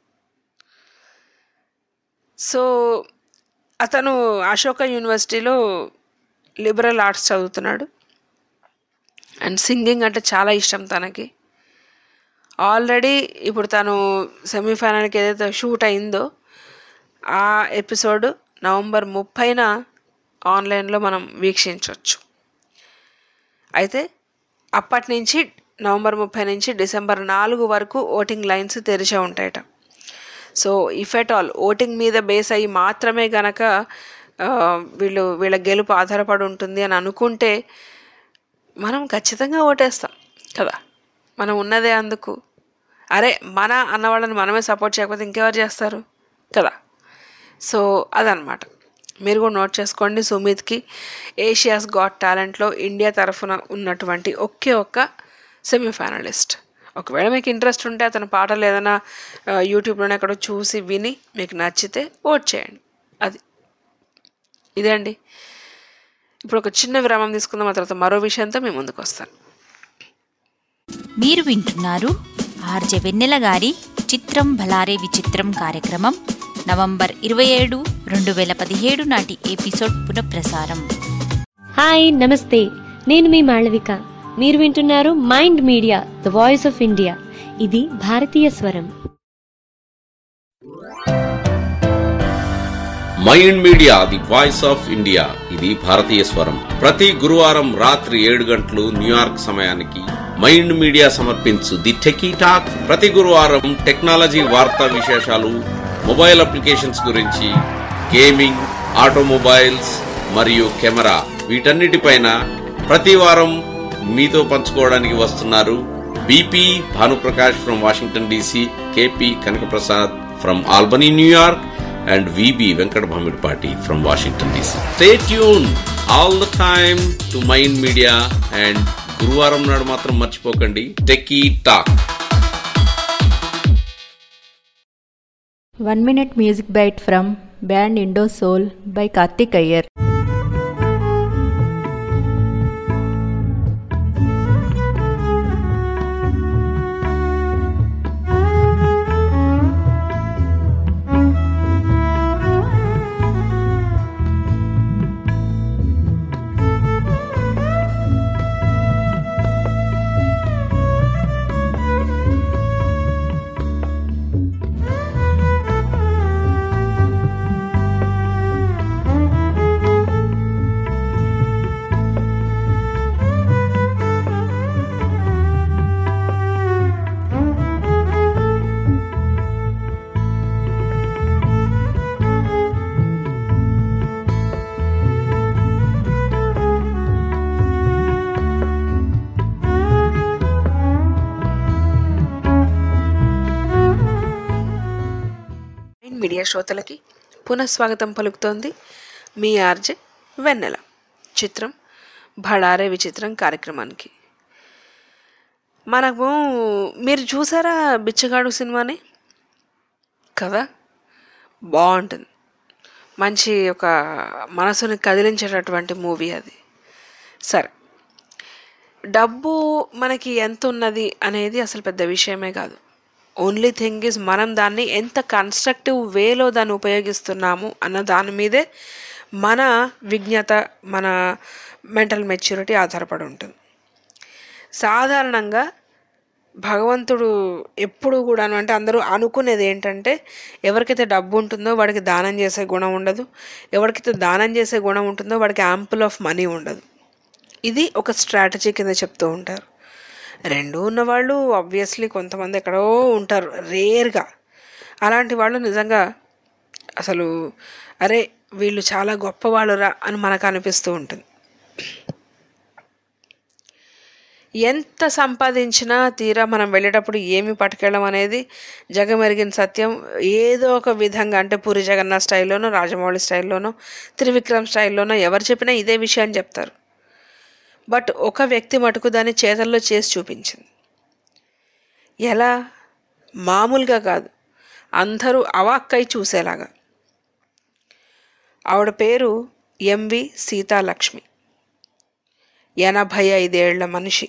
E: సో అతను అశోక యూనివర్సిటీలో లిబరల్ ఆర్ట్స్ చదువుతున్నాడు అండ్ సింగింగ్ అంటే చాలా ఇష్టం తనకి ఆల్రెడీ ఇప్పుడు తను సెమీఫైనల్కి ఏదైతే షూట్ అయిందో ఆ ఎపిసోడ్ నవంబర్ ముప్పైన ఆన్లైన్లో మనం వీక్షించవచ్చు అయితే అప్పటి నుంచి నవంబర్ ముప్పై నుంచి డిసెంబర్ నాలుగు వరకు ఓటింగ్ లైన్స్ తెరిచే ఉంటాయట so if at all voting మీద బేస్ అయ్యి మాత్రమే గనక ఆ, వీళ్ళు వీళ్ళ గెలుపు ఆధారపడి ఉంటుంది అని అనుకుంటే మనం ఖచ్చితంగా ఓటేస్తాం కదా మనం ఉన్నదే అందుకు అరే మన అన్నవాళ్ళని మనమే సపోర్ట్ చేయకపోతే ఇంకెవరు చేస్తారు కదా సో అదనమాట మీరు కూడా నోట్ చేసుకోండి సుమిత్కి ఏషియాస్ గాట్ టాలెంట్లో ఇండియా తరఫున ఉన్నటువంటి ఒకే ఒక్క సెమీఫైనలిస్ట్ ఒకవేళ మీకు ఇంట్రెస్ట్ ఉంటే అతని పాటలు ఏదైనా ఆ, యూట్యూబ్లోనే ఎక్కడో చూసి విని మీకు నచ్చితే ఓట్ చేయండి అది ఇదే అండి ఇప్పుడు ఒక చిన్న విరామం తీసుకుందాం ఆ తర్వాత మరో విషయంతో మేము ముందుకు వస్తాను
B: మీరు వింటున్నారు ఆర్జె వెన్నెల గారి చిత్రం భలారే విచిత్రం కార్యక్రమం నవంబర్ ఇరవై ఏడు రెండు వేల పదిహేడు నాటి ఎపిసోడ్ పునఃప్రసారం
Q: హాయ్ నమస్తే నేను మీ మాళవిక మీరు వింటున్నారు mind media the voice of India ఇది భారతీయ స్వరం
R: mind media the voice of India ఇది భారతీయ స్వరం ప్రతి గురువారం రాత్రి ఏడు గంటలు న్యూయార్క్ సమయానికి మైండ్ మీడియా సమర్పించు ది టెకీ టాక్ ప్రతి గురువారం టెక్నాలజీ వార్తా విశేషాలు మొబైల్ అప్లికేషన్స్ గురించి గేమింగ్ ఆటోమొబైల్స్ మరియు కెమెరా వీటన్నిటిపైన ప్రతి వారం మీతో పంచుకోవడానికి వస్తున్నారు BP Bhanuprakash from Washington DC KP Kanakaprasad from Albany New York and VB Venkat Bhamidpati from Washington DC. Stay tuned all the time to Mind Media and గురువారం నాడు మాత్రం మర్చిపోకండి techie talk
P: one minute music bite from band Indo soul by Karthik Iyer
E: mind media శ్రోతలకి పునఃస్వాగతం పలుకుతోంది మీ RJ వెన్నెల చిత్రం భడారే విచిత్రం కార్యక్రమానికి మనము మీరు చూసారా బిచ్చగాడు సినిమాని కదా బాగుంటుంది మంచి ఒక మనసుని కదిలించేటటువంటి మూవీ అది సరే డబ్బు మనకి ఎంత ఉన్నది అనేది అసలు పెద్ద విషయమే కాదు ఓన్లీ థింగ్ ఇస్ మనం దాన్ని ఎంత కన్స్ట్రక్టివ్ వేలో దాన్ని ఉపయోగిస్తున్నాము అన్న దాని మీదే మన విజ్ఞత మన మెంటల్ మెచ్యూరిటీ ఆధారపడి ఉంటుంది సాధారణంగా భగవంతుడు ఎప్పుడు కూడాను అంటే అందరూ అనుకునేది ఏంటంటే ఎవరికైతే డబ్బు ఉంటుందో వాడికి దానం చేసే గుణం ఉండదు ఎవరికైతే దానం చేసే గుణం ఉంటుందో వాడికి యాంపుల్ ఆఫ్ మనీ ఉండదు ఇది ఒక స్ట్రాటజీ కింద చెప్తూ ఉంటారు రెండు ఉన్నవాళ్ళు ఆబ్వియస్లీ కొంతమంది ఎక్కడో ఉంటారు రేర్గా అలాంటి వాళ్ళు నిజంగా అసలు అరే వీళ్ళు చాలా గొప్పవాళ్ళురా అని మనకు అనిపిస్తూ ఉంటుంది ఎంత సంపాదించినా తీరా మనం వెళ్ళేటప్పుడు ఏమి పట్టుకెళ్ళం అనేది జగమెరిగిన సత్యం ఏదో ఒక విధంగా అంటే పూరి జగన్నాథ్ స్టైల్లోనో రాజమౌళి స్టైల్లోనో త్రివిక్రమ్ స్టైల్లోనో ఎవరు చెప్పినా ఇదే విషయాన్ని చెప్తారు బట్ ఒక వ్యక్తి మటుకు దాన్ని చేతల్లో చేసి చూపించింది ఎలా మామూలుగా కాదు అందరూ అవాక్కై చూసేలాగా ఆవిడ పేరు ఎంవి సీతాలక్ష్మి ఎనభై ఐదేళ్ల మనిషి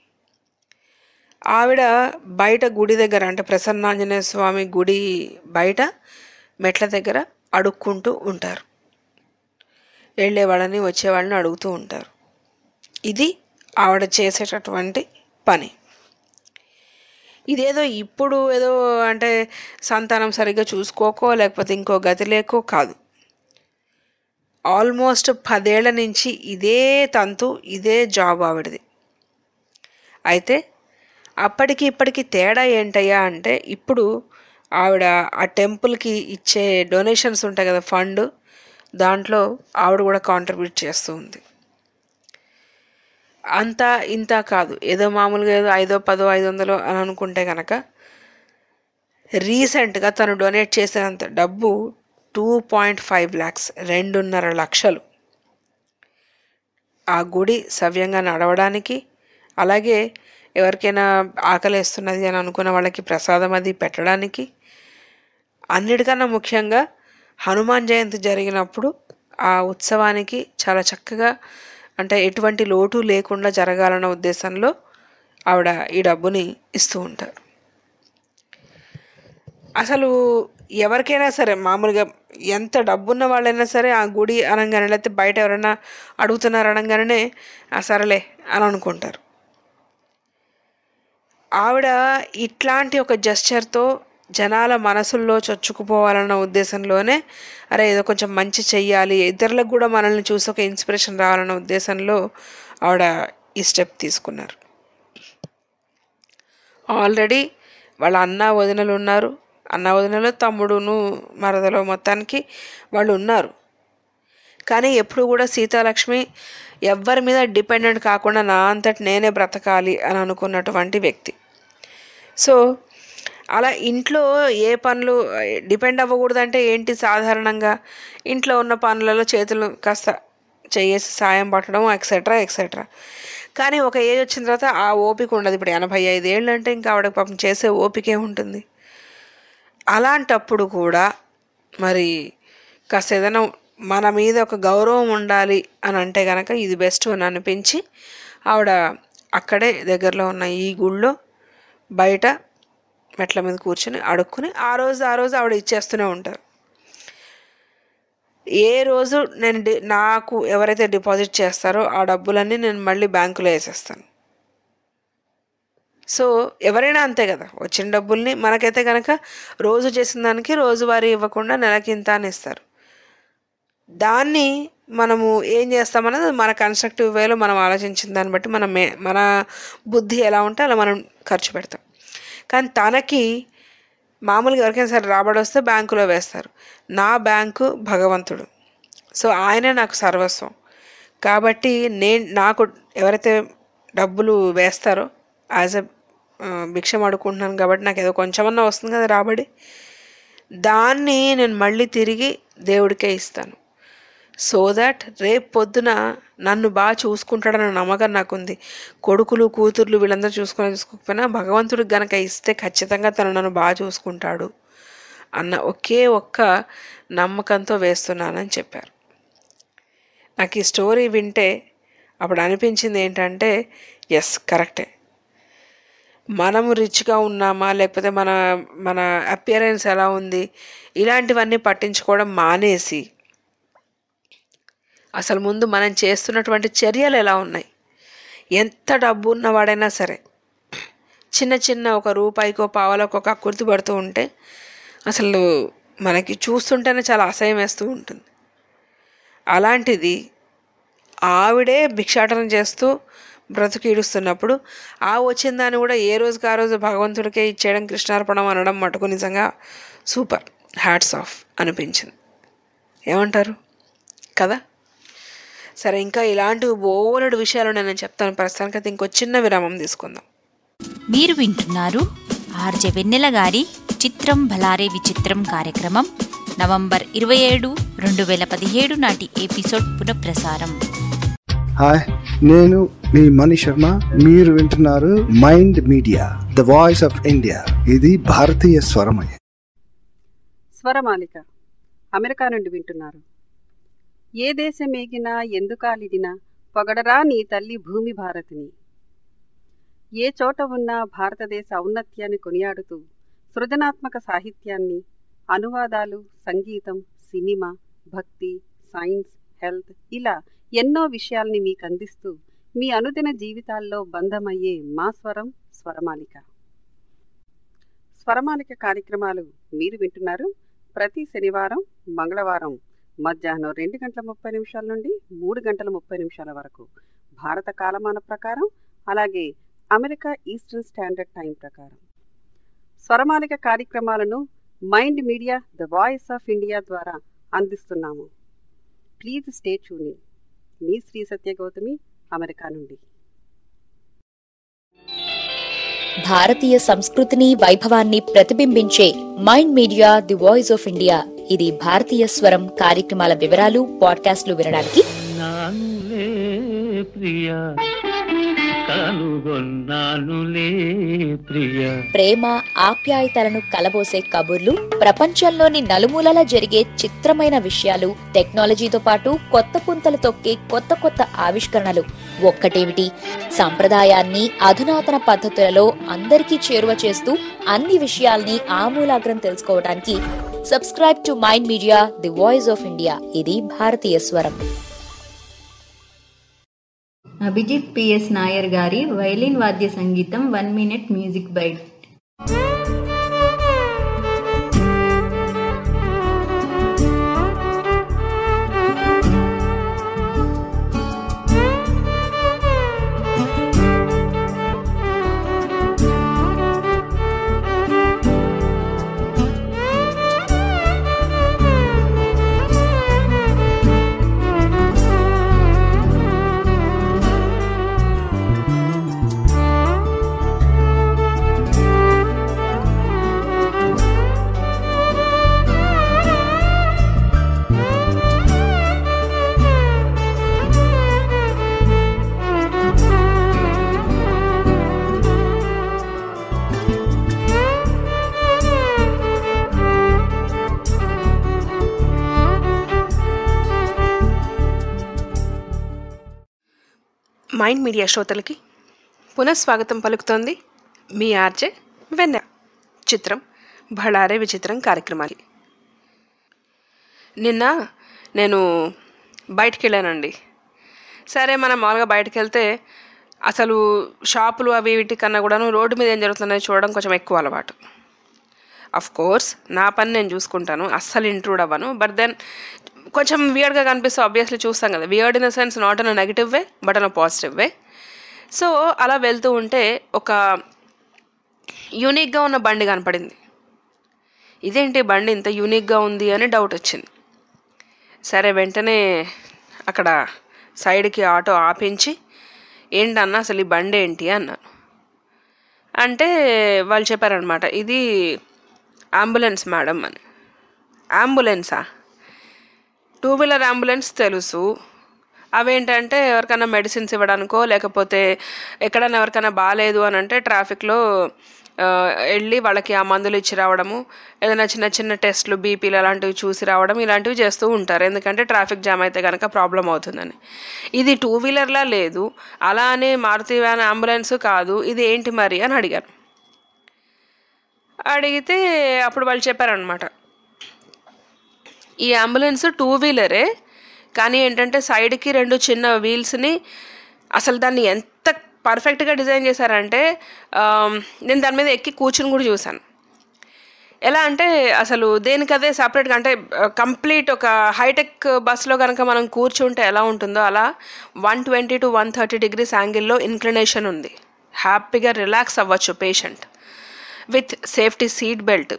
E: ఆవిడ బయట గుడి దగ్గర అంటే ప్రసన్నాంజనేయ స్వామి గుడి బయట మెట్ల దగ్గర అడుక్కుంటూ ఉంటారు వెళ్ళేవాళ్ళని వచ్చేవాళ్ళని అడుగుతూ ఉంటారు ఇది ఆవిడ చేసేటటువంటి పని ఇదేదో ఇప్పుడు ఏదో అంటే సంతానం సరిగ్గా చూసుకోకో లేకపోతే ఇంకో గతి లేకో కాదు ఆల్మోస్ట్ పదేళ్ల నుంచి ఇదే తంతు ఇదే జాబ్ ఆవిడది అయితే అప్పటికి ఇప్పటికి తేడా ఏంటయ్యా అంటే ఇప్పుడు ఆవిడ ఆ టెంపుల్కి ఇచ్చే డొనేషన్స్ ఉంటాయి కదా ఫండ్ దాంట్లో ఆవిడ కూడా కాంట్రిబ్యూట్ చేస్తూ ఉంది అంత ఇంత కాదు ఏదో మామూలుగా ఏదో ఐదో పదో ఐదు వందలు అని అనుకుంటే కనుక రీసెంట్గా తను డొనేట్ చేసినంత డబ్బు టూ పాయింట్ ఫైవ్ ల్యాక్స్ రెండున్నర లక్షలు ఆ గుడి సవ్యంగా నడవడానికి అలాగే ఎవరికైనా ఆకలేస్తున్నది అని అనుకున్న వాళ్ళకి ప్రసాదం అది పెట్టడానికి అన్నిటికన్నా ముఖ్యంగా హనుమాన్ జయంతి జరిగినప్పుడు ఆ ఉత్సవానికి చాలా చక్కగా అంటే ఎటువంటి లోటు లేకుండా జరగాలన్న ఉద్దేశంలో ఆవిడ ఈ డబ్బుని ఇస్తూ ఉంటారు అసలు ఎవరికైనా సరే మామూలుగా ఎంత డబ్బున్న వాళ్ళైనా సరే ఆ గుడి అనగానే లేకపోతే బయట ఎవరైనా అడుగుతున్నారు అనగానే "ఆ, సరేలే అని అనుకుంటారు ఆవిడ ఇట్లాంటి ఒక జస్చర్తో జనాల మనసుల్లో చొచ్చుకుపోవాలన్న ఉద్దేశంలోనే అరే ఏదో కొంచెం మంచి చెయ్యాలి ఇతరులకు కూడా మనల్ని చూసి ఒక ఇన్స్పిరేషన్ రావాలన్న ఉద్దేశంలో ఆవిడ ఈ స్టెప్ తీసుకున్నారు ఆల్రెడీ వాళ్ళ అన్న వదినలు ఉన్నారు అన్న వదినలు తమ్ముడును మరదలో మొత్తానికి వాళ్ళు ఉన్నారు కానీ ఎప్పుడు కూడా సీతాలక్ష్మి ఎవ్వరి మీద డిపెండెంట్ కాకుండా నా అంతటి నేనే బ్రతకాలి అని అనుకున్నటువంటి వ్యక్తి సో అలా ఇంట్లో ఏ పనులు డిపెండ్ అవ్వకూడదంటే ఏంటి సాధారణంగా ఇంట్లో ఉన్న పనులలో చేతులు కాస్త చేసి సాయం పట్టడం ఎక్సెట్రా ఎక్సెట్రా కానీ ఒక ఏజ్ వచ్చిన తర్వాత ఆ ఓపిక ఉండదు ఇప్పుడు ఎనభై ఐదు ఏళ్ళు అంటే ఇంకా ఆవిడ పాపం చేసే ఓపికే ఉంటుంది అలాంటప్పుడు కూడా మరి కాస్త ఏదైనా మన మీద ఒక గౌరవం ఉండాలి అని అంటే కనుక ఇది బెస్ట్ అని అనిపించి ఆవిడ అక్కడే దగ్గరలో ఉన్న ఈ గుళ్ళో బయట మెట్ల మీద కూర్చొని అడుక్కుని ఆ రోజు ఆ రోజు ఆవిడ ఇచ్చేస్తూనే ఉంటారు ఏ రోజు నేను డి- నాకు ఎవరైతే డిపాజిట్ చేస్తారో ఆ డబ్బులన్నీ నేను మళ్ళీ బ్యాంకులో వేసేస్తాను సో ఎవరైనా అంతే కదా వచ్చిన డబ్బుల్ని మనకైతే కనుక రోజు చేసిన దానికి రోజువారీ ఇవ్వకుండా నెలకింత అని ఇస్తారు దాన్ని మనము ఏం చేస్తామన్నది మన కన్స్ట్రక్టివ్ వేలో మనం ఆలోచించిన దాన్ని బట్టి మనం మే- మన బుద్ధి ఎలా ఉంటే అలా మనం ఖర్చు పెడతాం కానీ తనకి మామూలుగా ఎవరికైనా సరే రాబడి వస్తే బ్యాంకులో వేస్తారు నా బ్యాంకు భగవంతుడు సో ఆయనే నాకు సర్వస్వం కాబట్టి నేను నాకు ఎవరైతే డబ్బులు వేస్తారో యాజ్ ఎ భిక్షం అడుకుంటున్నాను కాబట్టి నాకు ఏదో కొంచెమన్నా వస్తుంది కదా రాబడి దాన్ని నేను మళ్ళీ తిరిగి దేవుడికే ఇస్తాను సో దట్ రేపు పొద్దున నన్ను బాగా చూసుకుంటాడన్న నమ్మకం నాకుంది కొడుకులు కూతుర్లు వీళ్ళందరూ చూసుకొని చూసుకోకపోయినా భగవంతుడికి గనక ఇస్తే ఖచ్చితంగా తను నన్ను బాగా చూసుకుంటాడు అన్న ఒకే ఒక్క నమ్మకంతో వేస్తున్నానని చెప్పారు నాకు ఈ స్టోరీ వింటే అప్పుడు అనిపించింది ఏంటంటే ఎస్ కరెక్టే మనము రిచ్గా ఉన్నామా లేకపోతే మన మన అపియరెన్స్ ఎలా ఉంది ఇలాంటివన్నీ పట్టించుకోవడం మానేసి అసలు ముందు మనం చేస్తున్నటువంటి చర్యలు ఎలా ఉన్నాయి ఎంత డబ్బు ఉన్నవాడైనా సరే చిన్న చిన్న ఒక రూపాయికో పావలకో ఒక కుర్తి పడుతూ ఉంటే అసలు మనకి చూస్తుంటేనే చాలా అసహ్యం వేస్తూ ఉంటుంది అలాంటిది ఆవిడే భిక్షాటన చేస్తూ బ్రతుకు ఈడుస్తున్నప్పుడు ఆ వచ్చిన దాన్ని కూడా ఏ రోజుకి ఆ రోజు భగవంతుడికే ఇచ్చేయడం కృష్ణార్పణం అనడం మటుకు నిజంగా సూపర్ హ్యాట్స్ ఆఫ్ అనిపించింది ఏమంటారు కదా సరే ఇంకా ఇలాంటి బోలెడు విషయాలు నేను చెప్తాను ప్రస్తుతానికి అయితే ఇంకో చిన్న విరామం తీసుకుందాం
B: మీరు వింటున్నారు ఆర్జె వెన్నెల గారి చిత్రం భలారే విచిత్రం కార్యక్రమం నవంబర్ ఇరవై ఏడు రెండు వేల పదిహేడు నాటి ఎపిసోడ్ పునఃప్రసారం
S: హాయ్ నేను మీ మణి శర్మ మీరు వింటున్నారు mind media the voice of India ఇది భారతీయ స్వరమయ
T: స్వరమాలిక అమెరికా నుండి వింటున్నారు ఏ దేశం ఏగినా ఎందుకాలిదినా పొగడరా నీ తల్లి భూమి భారతిని ఏ చోట ఉన్నా భారతదేశ ఔన్నత్యాన్ని కొనియాడుతూ సృజనాత్మక సాహిత్యాన్ని అనువాదాలు సంగీతం సినిమా భక్తి సైన్స్ హెల్త్ ఇలా ఎన్నో విషయాల్ని మీకు అందిస్తూ మీ అనుదిన జీవితాల్లో బంధమయ్యే మా స్వరం స్వరమాలిక స్వరమాలిక కార్యక్రమాలు మీరు వింటున్నారు ప్రతి శనివారం మంగళవారం మధ్యాహ్నం రెండు గంటల ముప్పై నిమిషాల నుండి మూడు గంటల ముప్పై నిమిషాల వరకు భారత కాలమాన ప్రకారం అలాగే అమెరికా ఈస్టర్న్ స్టాండర్డ్ టైం ప్రకారం స్వరమాలిక కార్యక్రమాలను mind media the voice of India ద్వారా అందిస్తున్నాము ప్లీజ్ స్టే ట్యూనింగ్ మీ శ్రీ సత్య గౌతమి అమెరికా నుండి
K: భారతీయ సంస్కృతిని వైభవాన్ని ప్రతిబింబించే mind media the voice of India ఇది భారతీయ స్వరం కార్యక్రమాల వివరాలు పాడ్కాస్ట్లు వినడానికి
U: నానులే ప్రియా కనుగొన్నానులే ప్రియ
K: ప్రేమ ఆప్యాయతలను కలబోసే కబుర్లు ప్రపంచంలోని నలుమూలలా జరిగే చిత్రమైన విషయాలు టెక్నాలజీతో పాటు కొత్త పుంతలు తొక్కే కొత్త కొత్త ఆవిష్కరణలు ఒక్కటేమిటి సంప్రదాయాన్ని అధునాతన పద్ధతులలో అందరికీ చేరువ చేస్తూ అన్ని విషయాల్ని ఆమూలాగ్రం తెలుసుకోవడానికి subscribe to mind media the voice of India ఇది భారతీయ స్వరం
J: అభిజిత్ పిఎస్ నాయర్ గారి వైలిన్ వాద్య సంగీతం one minute music bite
E: mind media శ్రోతలకి పునఃస్వాగతం పలుకుతోంది మీ ఆర్జే వెన్నె చిత్రం బళారే విచిత్రం కార్యక్రమాలు నిన్న నేను బయటికి వెళ్ళానండి సరే మనం మామూలుగా బయటకు వెళ్తే అసలు షాపులు అవి వీటి కన్నా కూడాను రోడ్డు మీద ఏం జరుగుతుందో చూడడం కొంచెం ఎక్కువ అలవాటు అఫ్ కోర్స్ నా పని నేను చూసుకుంటాను అస్సలు ఇంట్రూడ్ అవ్వను బట్ దెన్ కొంచెం వియర్డ్గా కనిపిస్తే ఆబ్వియస్లీ చూస్తాం కదా weird in the sense not an negative way but an positive way so అలా వెళ్తూ ఉంటే ఒక యూనిక్గా ఉన్న బండి కనపడింది ఇదేంటి బండి ఇంత యూనిక్గా ఉంది అని డౌట్ వచ్చింది సరే వెంటనే అక్కడ సైడ్కి ఆటో ఆపించి ఏంటన్నా అసలు ఈ బండి ఏంటి అన్నాను అంటే వాళ్ళు చెప్పారనమాట ఇది అంబులెన్స్ మేడం అని అంబులెన్సా టూ వీలర్ అంబులెన్స్ తెలుసు అవేంటంటే ఎవరికైనా మెడిసిన్స్ ఇవ్వడానికో లేకపోతే ఎక్కడైనా ఎవరికైనా బాగాలేదు అని అంటే ట్రాఫిక్లో ఆ, వెళ్ళి వాళ్ళకి ఆ మందులు ఇచ్చి రావడము ఏదైనా చిన్న చిన్న టెస్ట్లు బీపీలు అలాంటివి చూసి రావడం ఇలాంటివి చేస్తూ ఉంటారు ఎందుకంటే ట్రాఫిక్ జామ్ అయితే కనుక ప్రాబ్లం అవుతుందని ఇది టూ వీలర్లా లేదు అలా అని మారుతి వ్యాన్ అంబులెన్స్ కాదు ఇది ఏంటి మరి అని అడిగాను అడిగితే అప్పుడు వాళ్ళు చెప్పారనమాట ఈ అంబులెన్స్ టూ వీలరే కానీ ఏంటంటే సైడ్కి రెండు చిన్న వీల్స్ని అసలు దాన్ని ఎంత పర్ఫెక్ట్గా డిజైన్ చేశారంటే ఆమ్, నేను దాని మీద ఎక్కి కూర్చుని కూడా చూశాను ఎలా అంటే అసలు దేనికదే సపరేట్గా అంటే కంప్లీట్ ఒక హైటెక్ బస్లో కనుక మనం కూర్చుంటే ఎలా ఉంటుందో అలా one twenty to one thirty degrees యాంగిల్లో ఇన్క్లినేషన్ ఉంది హ్యాపీగా రిలాక్స్ అవ్వచ్చు patient with safety seat belt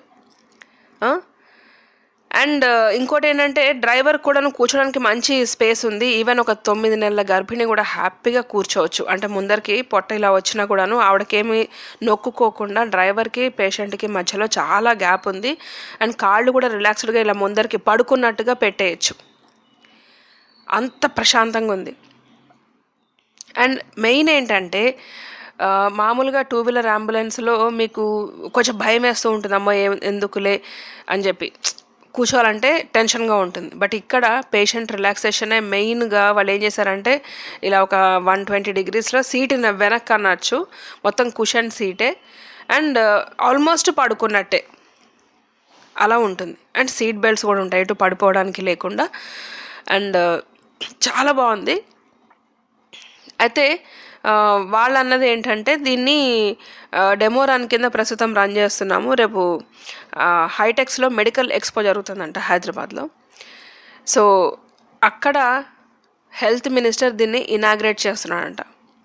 E: and ఇంకోటి ఏంటంటే డ్రైవర్ కూడా కూర్చోడానికి మంచి స్పేస్ ఉంది ఈవెన్ ఒక తొమ్మిది నెలల గర్భిణి కూడా హ్యాపీగా కూర్చోవచ్చు అంటే ముందరికి పొట్ట ఇలా వచ్చినా కూడాను ఆవిడకేమి నొక్కుకోకుండా డ్రైవర్కి పేషెంట్కి మధ్యలో చాలా గ్యాప్ ఉంది అండ్ కాళ్ళు కూడా రిలాక్స్డ్గా ఇలా ముందరికి పడుకున్నట్టుగా పెట్టేయచ్చు అంత ప్రశాంతంగా ఉంది అండ్ మెయిన్ ఏంటంటే ఆ, మామూలుగా టూ వీలర్ అంబులెన్స్లో మీకు కొంచెం భయం వేస్తూ ఉంటుంది అమ్మో ఏ ఎందుకులే అని చెప్పి కూర్చోవాలంటే టెన్షన్గా ఉంటుంది బట్ ఇక్కడ పేషెంట్ రిలాక్సేషనే మెయిన్గా వాళ్ళు ఏం చేశారంటే ఇలా ఒక వన్ ట్వంటీ డిగ్రీస్లో సీట్ వెనక్కి అనొచ్చు మొత్తం కుషన్ సీటే అండ్ ఆల్మోస్ట్ పడుకున్నట్టే అలా ఉంటుంది అండ్ సీట్ బెల్ట్స్ కూడా ఉంటాయి ఇటు పడిపోవడానికి లేకుండా అండ్ చాలా బాగుంది అయితే ఆ, వాళ్ళు అన్నది ఏంటంటే దీన్ని ఆ, డెమో రన్ కింద ప్రస్తుతం రన్ చేస్తున్నాము రేపు ఆ, హైటెక్స్లో మెడికల్ ఎక్స్పో జరుగుతుందంట హైదరాబాద్లో సో అక్కడ హెల్త్ మినిస్టర్ దీన్ని ఇనాగ్రేట్ చేస్తున్నాడంట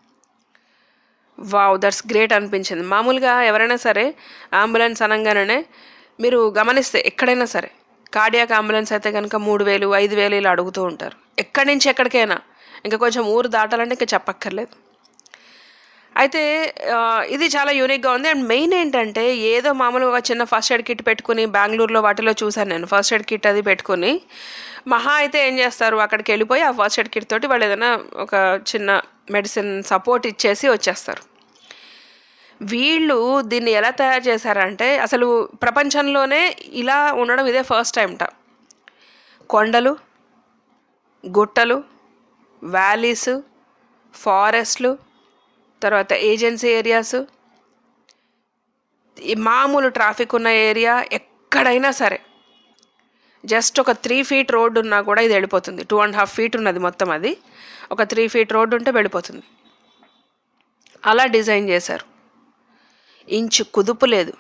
E: వావ్ దట్స్ గ్రేట్ అనిపించింది మామూలుగా ఎవరైనా సరే అంబులెన్స్ అనగానే మీరు గమనిస్తే ఎక్కడైనా సరే కార్డియాక్ అంబులెన్స్ అయితే కనుక మూడు వేలు ఐదు వేలు ఇలా అడుగుతూ ఉంటారు ఎక్కడి నుంచి ఎక్కడికైనా ఇంకా కొంచెం ఊరు దాటాలంటే ఇంకా చెప్పక్కర్లేదు అయితే ఆ, ఇది చాలా యూనిక్గా ఉంది అండ్ మెయిన్ ఏంటంటే ఏదో మామూలుగా ఒక చిన్న ఫస్ట్ ఎయిడ్ కిట్ పెట్టుకుని బెంగళూరులో వాటిలో చూశాను నేను ఫస్ట్ ఎయిడ్ కిట్ అది పెట్టుకుని మహా అయితే ఏం చేస్తారు అక్కడికి వెళ్ళిపోయి ఆ ఫస్ట్ ఎయిడ్ కిట్ తోటి వాళ్ళు ఏదైనా ఒక చిన్న మెడిసిన్ సపోర్ట్ ఇచ్చేసి వచ్చేస్తారు వీళ్ళు దీన్ని ఎలా తయారు చేశారంటే అసలు ప్రపంచంలోనే ఇలా ఉండడం ఇదే ఫస్ట్ టైంట కొండలు గుట్టలు వ్యాలీస్ ఫారెస్ట్లు తర్వాత ఏజెన్సీ ఏరియాస్ ఈ మామూలు ట్రాఫిక్ ఉన్న ఏరియా ఎక్కడైనా సరే జస్ట్ ఒక త్రీ ఫీట్ రోడ్డు ఉన్నా కూడా ఇది వెళ్ళిపోతుంది టూ అండ్ హాఫ్ ఫీట్ ఉన్నది మొత్తం అది ఒక త్రీ ఫీట్ రోడ్డు ఉంటే వెళ్ళిపోతుంది అలా డిజైన్ చేశారు ఇంచు కుదుపు లేదు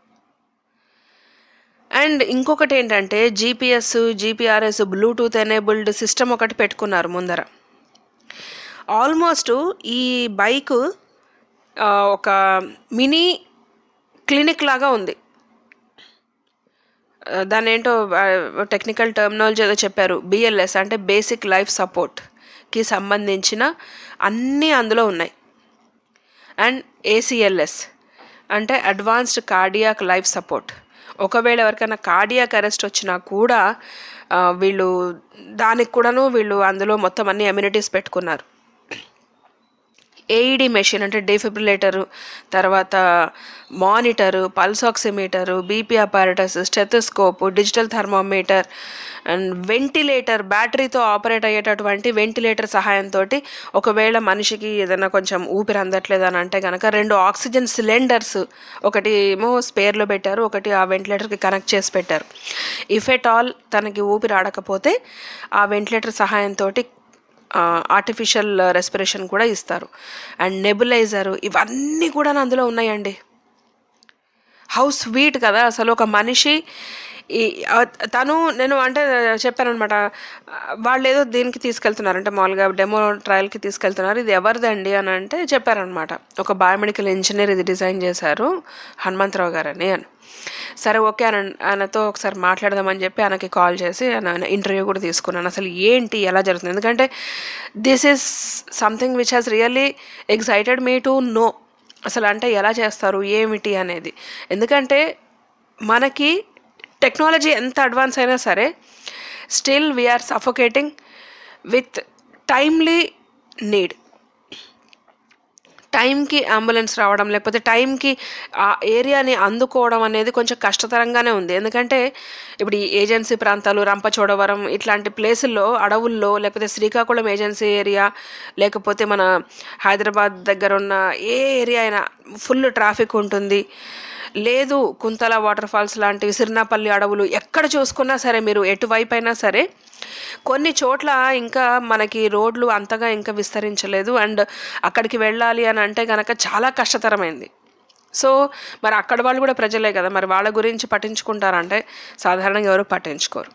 E: అండ్ ఇంకొకటి ఏంటంటే GPS GPRS Bluetooth enabled system ఒకటి పెట్టుకున్నారు ముందర ఆల్మోస్ట్ ఈ బైక్ ఒక మినీ క్లినిక్ లాగా ఉంది ఆ, దాని ఏంటో టెక్నికల్ టర్మినాలజీ ఏదో చెప్పారు బిఎల్ఎస్ అంటే బేసిక్ లైఫ్ సపోర్ట్కి సంబంధించిన అన్నీ అందులో ఉన్నాయి అండ్ ఏసీఎల్ఎస్ అంటే అడ్వాన్స్డ్ కార్డియాక్ లైఫ్ సపోర్ట్ ఒకవేళ ఎవరికైనా కార్డియాక్ అరెస్ట్ వచ్చినా కూడా ఆ, వీళ్ళు దానికి కూడాను వీళ్ళు అందులో మొత్తం అన్ని అమ్యూనిటీస్ పెట్టుకున్నారు ఏఈడి మెషిన్ అంటే డిఫిబ్రిలేటరు తర్వాత monitor pulse oximeter BP apparatus stethoscope digital thermometer and ventilator బ్యాటరీతో ఆపరేట్ అయ్యేటటువంటి వెంటిలేటర్ సహాయంతో ఒకవేళ మనిషికి ఏదైనా కొంచెం ఊపిరి అందట్లేదు అని అంటే కనుక రెండు ఆక్సిజన్ సిలిండర్స్ ఒకటి ఏమో స్పేర్లో పెట్టారు ఒకటి ఆ వెంటిలేటర్కి కనెక్ట్ చేసి పెట్టారు ఇఫ్ ఎట్ ఆల్ తనకి ఊపిరి ఆడకపోతే ఆ వెంటిలేటర్ సహాయంతో ఆర్టిఫిషియల్ రెస్పిరేషన్ కూడా ఇస్తారు అండ్ నెబులైజరు ఇవన్నీ కూడా అందులో ఉన్నాయండి హౌ స్వీట్ కదా అసలు ఒక మనిషి ఈ ఆ, తను నేను అంటే చెప్పాను అనమాట వాళ్ళు ఏదో దీనికి తీసుకెళ్తున్నారు అంటే మామూలుగా డెమో ట్రయల్కి తీసుకెళ్తున్నారు ఇది ఎవరిదండి అని అంటే చెప్పారనమాట ఒక బయోమెడికల్ ఇంజనీర్ ఇది డిజైన్ చేశారు హనుమంతరావు గారని అని సరే ఓకే ఆయన ఆయనతో ఒకసారి మాట్లాడదామని చెప్పి ఆయనకి కాల్ చేసి ఆయన ఇంటర్వ్యూ కూడా తీసుకున్నాను అసలు ఏంటి ఎలా జరుగుతుంది ఎందుకంటే this is something which has really excited me to know అసలు అంటే ఎలా చేస్తారు ఏమిటి అనేది ఎందుకంటే మనకి టెక్నాలజీ ఎంత అడ్వాన్స్ అయినా సరే still we are suffocating with timely need టైంకి అంబులెన్స్ రావడం లేకపోతే టైంకి ఆ ఏరియాని అందుకోవడం అనేది కొంచెం కష్టతరంగానే ఉంది ఎందుకంటే ఇప్పుడు ఈ ఏజెన్సీ ప్రాంతాలు రంపచోడవరం ఇట్లాంటి ప్లేసుల్లో అడవుల్లో లేకపోతే శ్రీకాకుళం ఏజెన్సీ ఏరియా లేకపోతే మన హైదరాబాద్ దగ్గర ఉన్న ఏ ఏరియా అయినా ఫుల్ ట్రాఫిక్ ఉంటుంది లేదు కుంతల వాటర్ ఫాల్స్ లాంటివి సిరినాపల్లి అడవులు ఎక్కడ చూసుకున్నా సరే మీరు ఎటువైపు అయినా సరే కొన్ని చోట్ల ఇంకా మనకి రోడ్లు అంతగా ఇంకా విస్తరించలేదు అండ్ అక్కడికి వెళ్ళాలి అని అంటే కనుక చాలా కష్టతరమైంది సో మరి అక్కడ వాళ్ళు కూడా ప్రజలే కదా మరి వాళ్ళ గురించి పట్టించుకుంటారంటే సాధారణంగా ఎవరు పట్టించుకోరు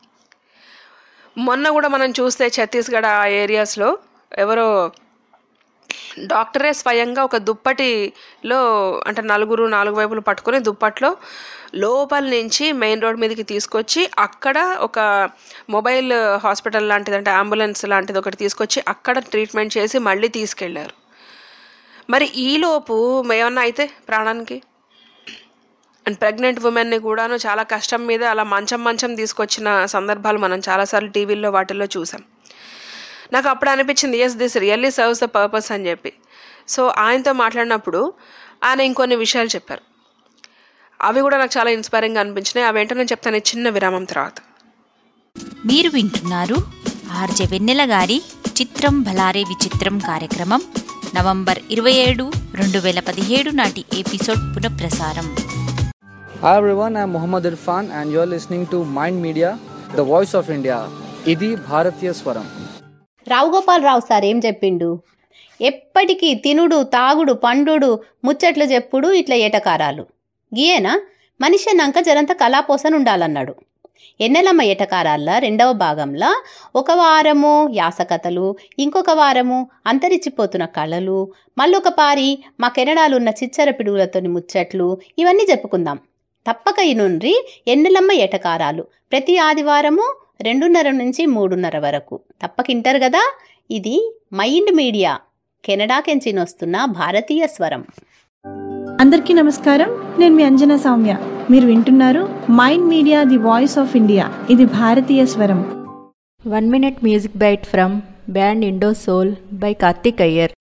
E: మొన్న కూడా మనం చూస్తే ఛత్తీస్గఢ్ ఆ ఏరియాస్లో ఎవరో డాక్టరే స్వయంగా ఒక దుప్పటిలో అంటే నలుగురు నాలుగు వైపులు పట్టుకొని దుప్పట్లో లోపల నుంచి మెయిన్ రోడ్ మీదకి తీసుకొచ్చి అక్కడ ఒక మొబైల్ హాస్పిటల్ లాంటిది అంటే అంబులెన్స్ లాంటిది ఒకటి తీసుకొచ్చి అక్కడ ట్రీట్మెంట్ చేసి మళ్ళీ తీసుకెళ్లారు మరి ఈలోపు ఏమన్నా అయితే ప్రాణానికి అండ్ ప్రెగ్నెంట్ ఉమెన్ని కూడాను చాలా కష్టం మీద అలా మంచం మంచం తీసుకొచ్చిన సందర్భాలు మనం చాలాసార్లు టీవీల్లో వాటిల్లో చూసాం నాకు అప్పుడు అనిపించింది yes this really serves the purpose అని చెప్పి సో ఆయనతో మాట్లాడినప్పుడు ఆయన ఇంకొన్ని విషయాలు చెప్పారు అవి కూడా నాకు చాలా ఇన్స్పైరింగ్గా అనిపించినాయి అవేంటో నేను చెప్తాను ఈ చిన్న విరామం తర్వాత
B: మీరు వింటున్నారు ఆర్జె వెన్నెల గారి చిత్రం భలారే విచిత్రం కార్యక్రమం నవంబర్ ఇరవై ఏడు రెండు వేల పదిహేడు నాటి ఎపిసోడ్ పునఃప్రసారం
A: Hi everyone, I'm Muhammad Irfan and you're listening to Mind Media, the voice of India. ఇది భారతీయ స్వరం
V: రావు గోపాలరావు సార్ ఏం చెప్పిండు ఎప్పటికీ తినుడు తాగుడు పండుడు ముచ్చట్లు చెప్పుడు ఇట్లా ఏటకారాలు గీయేనా మనిషి అన్నాక జరంత కళాపోసన ఉండాలన్నాడు ఎన్నెలమ్మ ఏటకారాల్లో రెండవ భాగంలో ఒక వారము యాసకథలు ఇంకొక వారము అంతరించిపోతున్న కళలు మళ్ళొక పారి మా కెనడాలున్న చిచ్చర పిడుగులతోని ముచ్చట్లు ఇవన్నీ చెప్పుకుందాం తప్పక ఇనుండ్రి ఎన్నెలమ్మ ఏటకారాలు ప్రతి ఆదివారము రెండున్నర నుంచి మూడున్నర వరకు తప్పకింటారు కదా ఇది మైండ్ మీడియా కెనడాకెంచి వస్తున్న భారతీయ స్వరం
W: అందరికీ నమస్కారం నేను మీ అంజనా సౌమ్య మీరు వింటున్నారు mind media the voice of India ఇది భారతీయ స్వరం
P: one minute music bite from band Indo soul by Karthik Iyer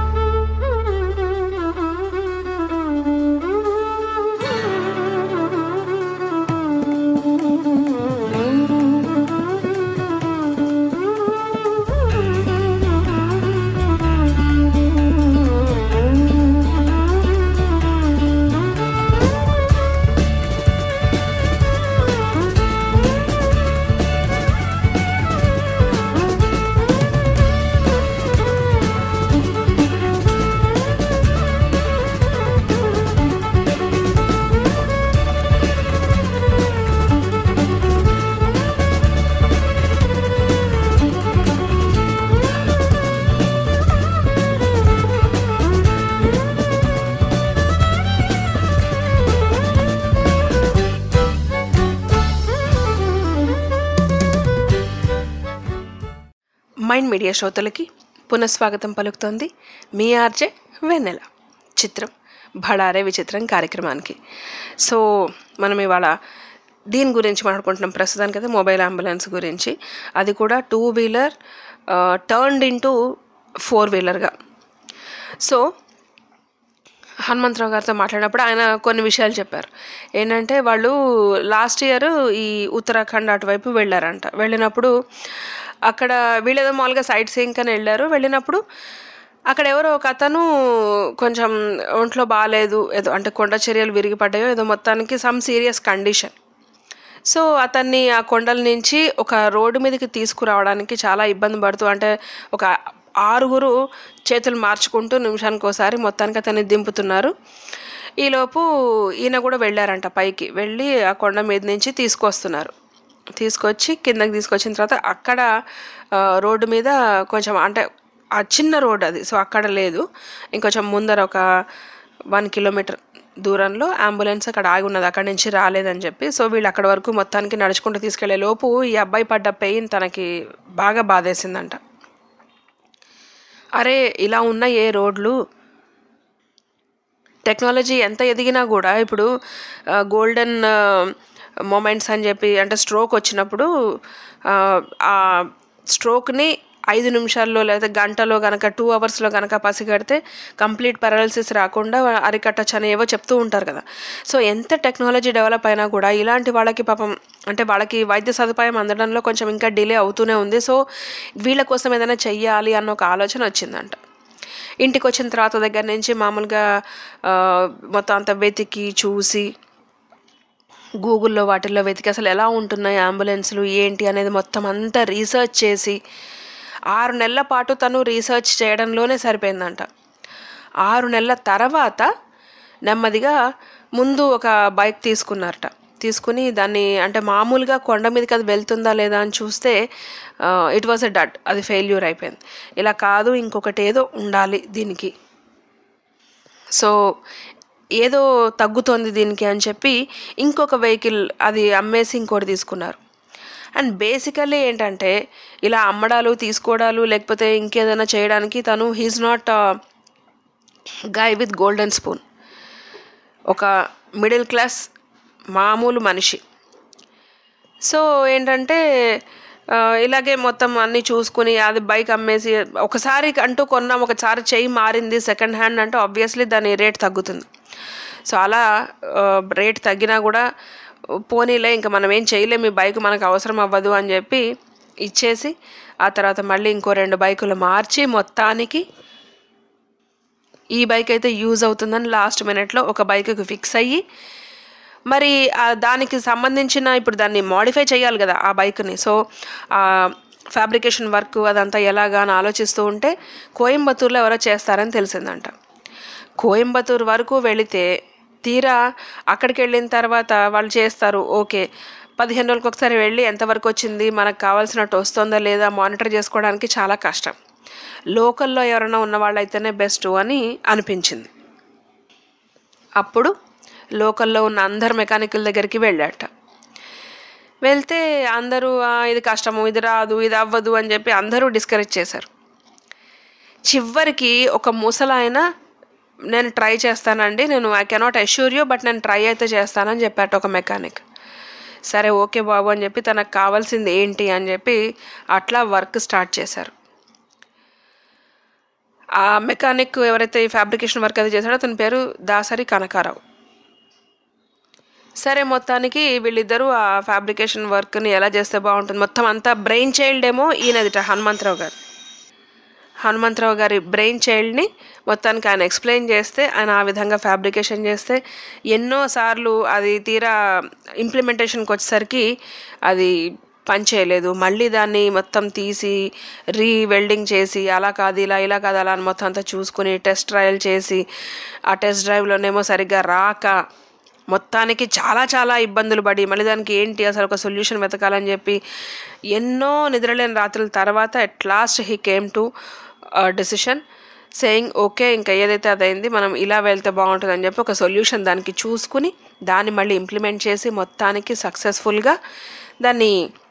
E: mind media శ్రోతలకి పునఃస్వాగతం పలుకుతోంది మీ ఆర్జే వెన్నెల చిత్రం భడారే విచిత్రం కార్యక్రమానికి సో మనం ఇవాళ దీని గురించి మాట్లాడుకుంటున్నాం ప్రస్తుతానికి అయితే మొబైల్ అంబులెన్స్ గురించి అది కూడా two wheeler turned into four వీలర్గా సో హనుమంతరావు గారితో మాట్లాడినప్పుడు ఆయన కొన్ని విషయాలు చెప్పారు ఏంటంటే వాళ్ళు లాస్ట్ ఇయర్ ఈ ఉత్తరాఖండ్ అటువైపు వెళ్ళారంట వెళ్ళినప్పుడు అక్కడ వీళ్ళేదో మామూలుగా సైట్ సీయింగ్ అని వెళ్ళారు వెళ్ళినప్పుడు అక్కడ ఎవరో ఒక అతను కొంచెం ఒంట్లో బాగాలేదు ఏదో అంటే కొండ చర్యలు విరిగిపడ్డాయో ఏదో మొత్తానికి సమ్ సీరియస్ కండిషన్ సో అతన్ని ఆ కొండల నుంచి ఒక రోడ్డు మీదకి తీసుకురావడానికి చాలా ఇబ్బంది పడుతూ అంటే ఒక ఆరుగురు చేతులు మార్చుకుంటూ నిమిషానికి ఒకసారి మొత్తానికి అతన్ని దింపుతున్నారు ఈలోపు ఈయన కూడా వెళ్ళారంట పైకి వెళ్ళి ఆ కొండ మీద నుంచి తీసుకొస్తున్నారు తీసుకొచ్చి కిందకి తీసుకొచ్చిన తర్వాత అక్కడ ఆ, రోడ్డు మీద కొంచెం అంటే ఆ చిన్న రోడ్ అది సో అక్కడ లేదు ఇంకొంచెం ముందర ఒక వన్ కిలోమీటర్ దూరంలో అంబులెన్స్ అక్కడ ఆగి ఉన్నది అక్కడి నుంచి రాలేదని చెప్పి సో వీళ్ళు అక్కడ వరకు మొత్తానికి నడుచుకుంటూ తీసుకెళ్లే లోపు ఈ అబ్బాయి పడ్డ పెయిన్ తనకి బాగా బాధేసిందంట అరే ఇలా ఉన్న ఏ రోడ్లు టెక్నాలజీ ఎంత ఎదిగినా కూడా ఇప్పుడు గోల్డెన్ మూమెంట్స్ అని చెప్పి అంటే స్ట్రోక్ వచ్చినప్పుడు ఆ, ఆ స్ట్రోక్ని ఐదు నిమిషాల్లో లేదా గంటలో కనుక టూ అవర్స్లో కనుక పసిగడితే కంప్లీట్ పారాలసిస్ రాకుండా అరికట్టచ్చు అని ఏవో చెప్తూ ఉంటారు కదా సో ఎంత టెక్నాలజీ డెవలప్ అయినా కూడా ఇలాంటి వాళ్ళకి పాపం అంటే వాళ్ళకి వైద్య సదుపాయం అందడంలో కొంచెం ఇంకా డిలే అవుతూనే ఉంది సో వీళ్ళ కోసం ఏదైనా చెయ్యాలి అన్న ఒక ఆలోచన వచ్చిందంట ఇంటికి వచ్చిన తర్వాత దగ్గర నుంచి మామూలుగా ఆ, మొత్తం అంతా వెతికి చూసి గూగుల్లో వాటిల్లో వెతికి అసలు ఎలా ఉంటున్నాయి అంబులెన్స్లు ఏంటి అనేది మొత్తం అంతా రీసెర్చ్ చేసి ఆరు నెలల పాటు తను రీసెర్చ్ చేయడంలోనే సరిపోయిందంట ఆరు నెలల తర్వాత నెమ్మదిగా ముందు ఒక బైక్ తీసుకున్నారట తీసుకుని దాన్ని అంటే మామూలుగా కొండ మీదకి అది వెళ్తుందా లేదా అని చూస్తే ఇట్ వాజ్ ఎ డట్ అది ఫెయిల్యూర్ అయిపోయింది ఇలా కాదు ఇంకొకటి ఏదో ఉండాలి దీనికి సో ఏదో తగ్గుతోంది దీనికి అని చెప్పి ఇంకొక వెహికల్ అది అమ్మేసి ఇంకోటి తీసుకున్నారు అండ్ బేసికల్లీ ఏంటంటే ఇలా అమ్మడాలు తీసుకోవడాలు లేకపోతే ఇంకేదైనా చేయడానికి తను he's not guy with golden spoon ఒక మిడిల్ క్లాస్ మామూలు మనిషి సో ఏంటంటే ఆ, ఇలాగే మొత్తం అన్నీ చూసుకుని అది బైక్ అమ్మేసి ఒకసారి అంటూ కొన్నాం ఒకసారి చెయ్యి మారింది సెకండ్ హ్యాండ్ అంటే ఆబ్వియస్లీ దాని రేట్ తగ్గుతుంది సో అలా రేట్ తగ్గినా కూడా పోనీలే ఇంకా మనం ఏం చేయలేము ఈ బైక్ మనకు అవసరం అవ్వదు అని చెప్పి ఇచ్చేసి ఆ తర్వాత మళ్ళీ ఇంకో రెండు బైకులు మార్చి మొత్తానికి ఈ బైక్ అయితే యూజ్ అవుతుందని లాస్ట్ మినిట్లో ఒక బైక్కి ఫిక్స్ అయ్యి మరి ఆ దానికి సంబంధించిన ఇప్పుడు దాన్ని మాడిఫై చేయాలి కదా ఆ బైక్ని సో ఫ్యాబ్రికేషన్ వర్క్ అదంతా ఎలాగా అని ఆలోచిస్తూ ఉంటే కోయంబత్తూరులో ఎవరో చేస్తారని తెలిసిందంట కోయంబత్తూరు వరకు వెళితే తీరా అక్కడికి వెళ్ళిన తర్వాత వాళ్ళు చేస్తారు ఓకే పదిహేను రోజులకు ఒకసారి వెళ్ళి ఎంతవరకు వచ్చింది మనకు కావాల్సినట్టు వస్తుందా లేదా మానిటర్ చేసుకోవడానికి చాలా కష్టం లోకల్లో ఎవరైనా ఉన్న వాళ్ళైతేనే బెస్ట్ అని అనిపించింది అప్పుడు లోకల్లో ఉన్న అందరు మెకానికల్ దగ్గరికి వెళ్ళాట వెళ్తే అందరూ "ఆ, ఇది కష్టము ఇది రాదు ఇది అవ్వదు అని చెప్పి అందరూ డిస్కరేజ్ చేశారు చివరికి ఒక ముసలాయన నేను ట్రై చేస్తానండి నేను I cannot assure you but నేను ట్రై అయితే చేస్తానని చెప్పాట ఒక మెకానిక్ సరే ఓకే బాబు అని చెప్పి తనకు కావాల్సింది ఏంటి అని చెప్పి అట్లా వర్క్ స్టార్ట్ చేశారు ఆ మెకానిక్ ఎవరైతే ఈ ఫ్యాబ్రికేషన్ వర్క్ అది చేశాడో అతని పేరు దాసరి కనకారావు సరే మొత్తానికి వీళ్ళిద్దరూ ఆ ఫ్యాబ్రికేషన్ వర్క్ని ఎలా చేస్తే బాగుంటుంది మొత్తం అంతా బ్రెయిన్ చైల్డ్ ఏమో ఈయనదిట హనుమంతరావు గారు హనుమంతరావు గారి బ్రెయిన్ చైల్డ్ని మొత్తానికి ఆయన ఎక్స్ప్లెయిన్ చేస్తే ఆయన ఆ విధంగా ఫ్యాబ్రికేషన్ చేస్తే ఎన్నో సార్లు అది తీరా ఇంప్లిమెంటేషన్కి వచ్చేసరికి అది పని చేయలేదు మళ్ళీ దాన్ని మొత్తం తీసి రీ వెల్డింగ్ చేసి అలా కాదు ఇలా ఇలా కాదు అలా అని మొత్తం అంతా చూసుకుని టెస్ట్ ట్రయల్ చేసి ఆ టెస్ట్ డ్రైవ్లోనేమో సరిగ్గా రాక మొత్తానికి చాలా చాలా ఇబ్బందులు పడి మళ్ళీ దానికి ఏంటి అసలు ఒక సొల్యూషన్ వెతకాలని చెప్పి ఎన్నో నిద్రలేని రాత్రుల తర్వాత at last he came to decision saying okay ఇంకా ఏదైతే అదైంది మనం ఇలా వెళ్తే బాగుంటుంది అని చెప్పి ఒక సొల్యూషన్ దానికి చూసుకుని దాన్ని మళ్ళీ ఇంప్లిమెంట్ చేసి మొత్తానికి సక్సెస్ఫుల్గా దాన్ని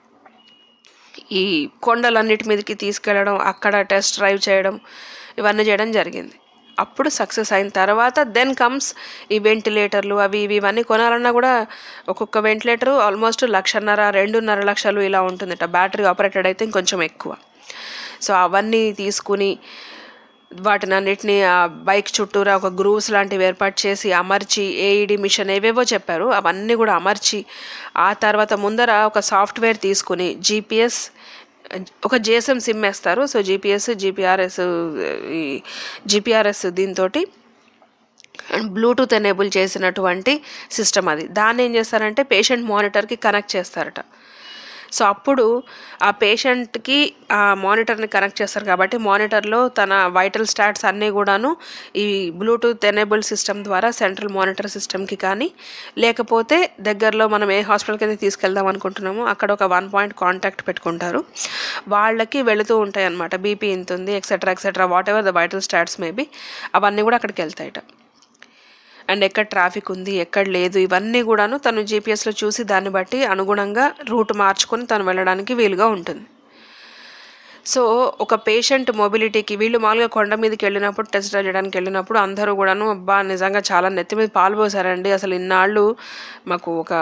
E: ఈ కొండలన్నిటి మీదకి తీసుకెళ్ళడం అక్కడ టెస్ట్ డ్రైవ్ చేయడం ఇవన్నీ చేయడం జరిగింది అప్పుడు సక్సెస్ అయిన తర్వాత దెన్ కమ్స్ ఈ వెంటిలేటర్లు అవి ఇవి ఇవన్నీ కొనాలన్నా కూడా ఒక్కొక్క వెంటిలేటర్ ఆల్మోస్ట్ లక్షన్నర రెండున్నర లక్షలు ఇలా ఉంటుందట బ్యాటరీ ఆపరేటెడ్ అయితే ఇంకొంచెం ఎక్కువ సో అవన్నీ తీసుకుని వాటిని అన్నిటిని ఆ బైక్ చుట్టూరా ఒక గ్రూవ్స్ లాంటివి ఏర్పాటు చేసి అమర్చి ఏఈడి మిషన్ ఏవేవో చెప్పారు అవన్నీ కూడా అమర్చి ఆ తర్వాత ముందర ఒక సాఫ్ట్వేర్ తీసుకుని జీపీఎస్ ఒక జిఎస్ఎం సిమ్ వేస్తారు సో జీపీఎస్ జీపీఆర్ఎస్ ఈ జీపీఆర్ఎస్ దీంతో అండ్ బ్లూటూత్ ఎనేబుల్ చేసినటువంటి సిస్టమ్ అది దాన్ని ఏం చేస్తారంటే పేషెంట్ మానిటర్కి కనెక్ట్ చేస్తారట సో అప్పుడు ఆ పేషెంట్కి ఆ మానిటర్ని కనెక్ట్ చేస్తారు కాబట్టి మానిటర్లో తన వైటల్ స్టాట్స్ అన్నీ కూడాను ఈ బ్లూటూత్ ఎనేబుల్ సిస్టమ్ ద్వారా సెంట్రల్ మానిటర్ సిస్టమ్కి కానీ లేకపోతే దగ్గరలో మనం ఏ హాస్పిటల్కి అయితే తీసుకెళ్దాం అనుకుంటున్నామో అక్కడ ఒక వన్ పాయింట్ కాంటాక్ట్ పెట్టుకుంటారు వాళ్ళకి వెళుతూ ఉంటాయి అనమాట బీపీ ఇంత ఉంది etcetera etcetera whatever the vital stats maybe అవన్నీ కూడా అక్కడికి వెళ్తాయట అండ్ ఎక్కడ ట్రాఫిక్ ఉంది ఎక్కడ లేదు ఇవన్నీ కూడాను తను జీపీఎస్లో చూసి దాన్ని బట్టి అనుగుణంగా రూట్ మార్చుకొని తను వెళ్ళడానికి వీలుగా ఉంటుంది సో ఒక పేషెంట్ మొబిలిటీకి వీళ్ళు మామూలుగా కొండ మీదకి వెళ్ళినప్పుడు టెస్ట్ చేయడానికి వెళ్ళినప్పుడు అందరూ కూడాను అబ్బా నిజంగా చాలా నెత్తి మీద పాలు పోసారండి అసలు ఇన్నాళ్ళు మాకు ఒక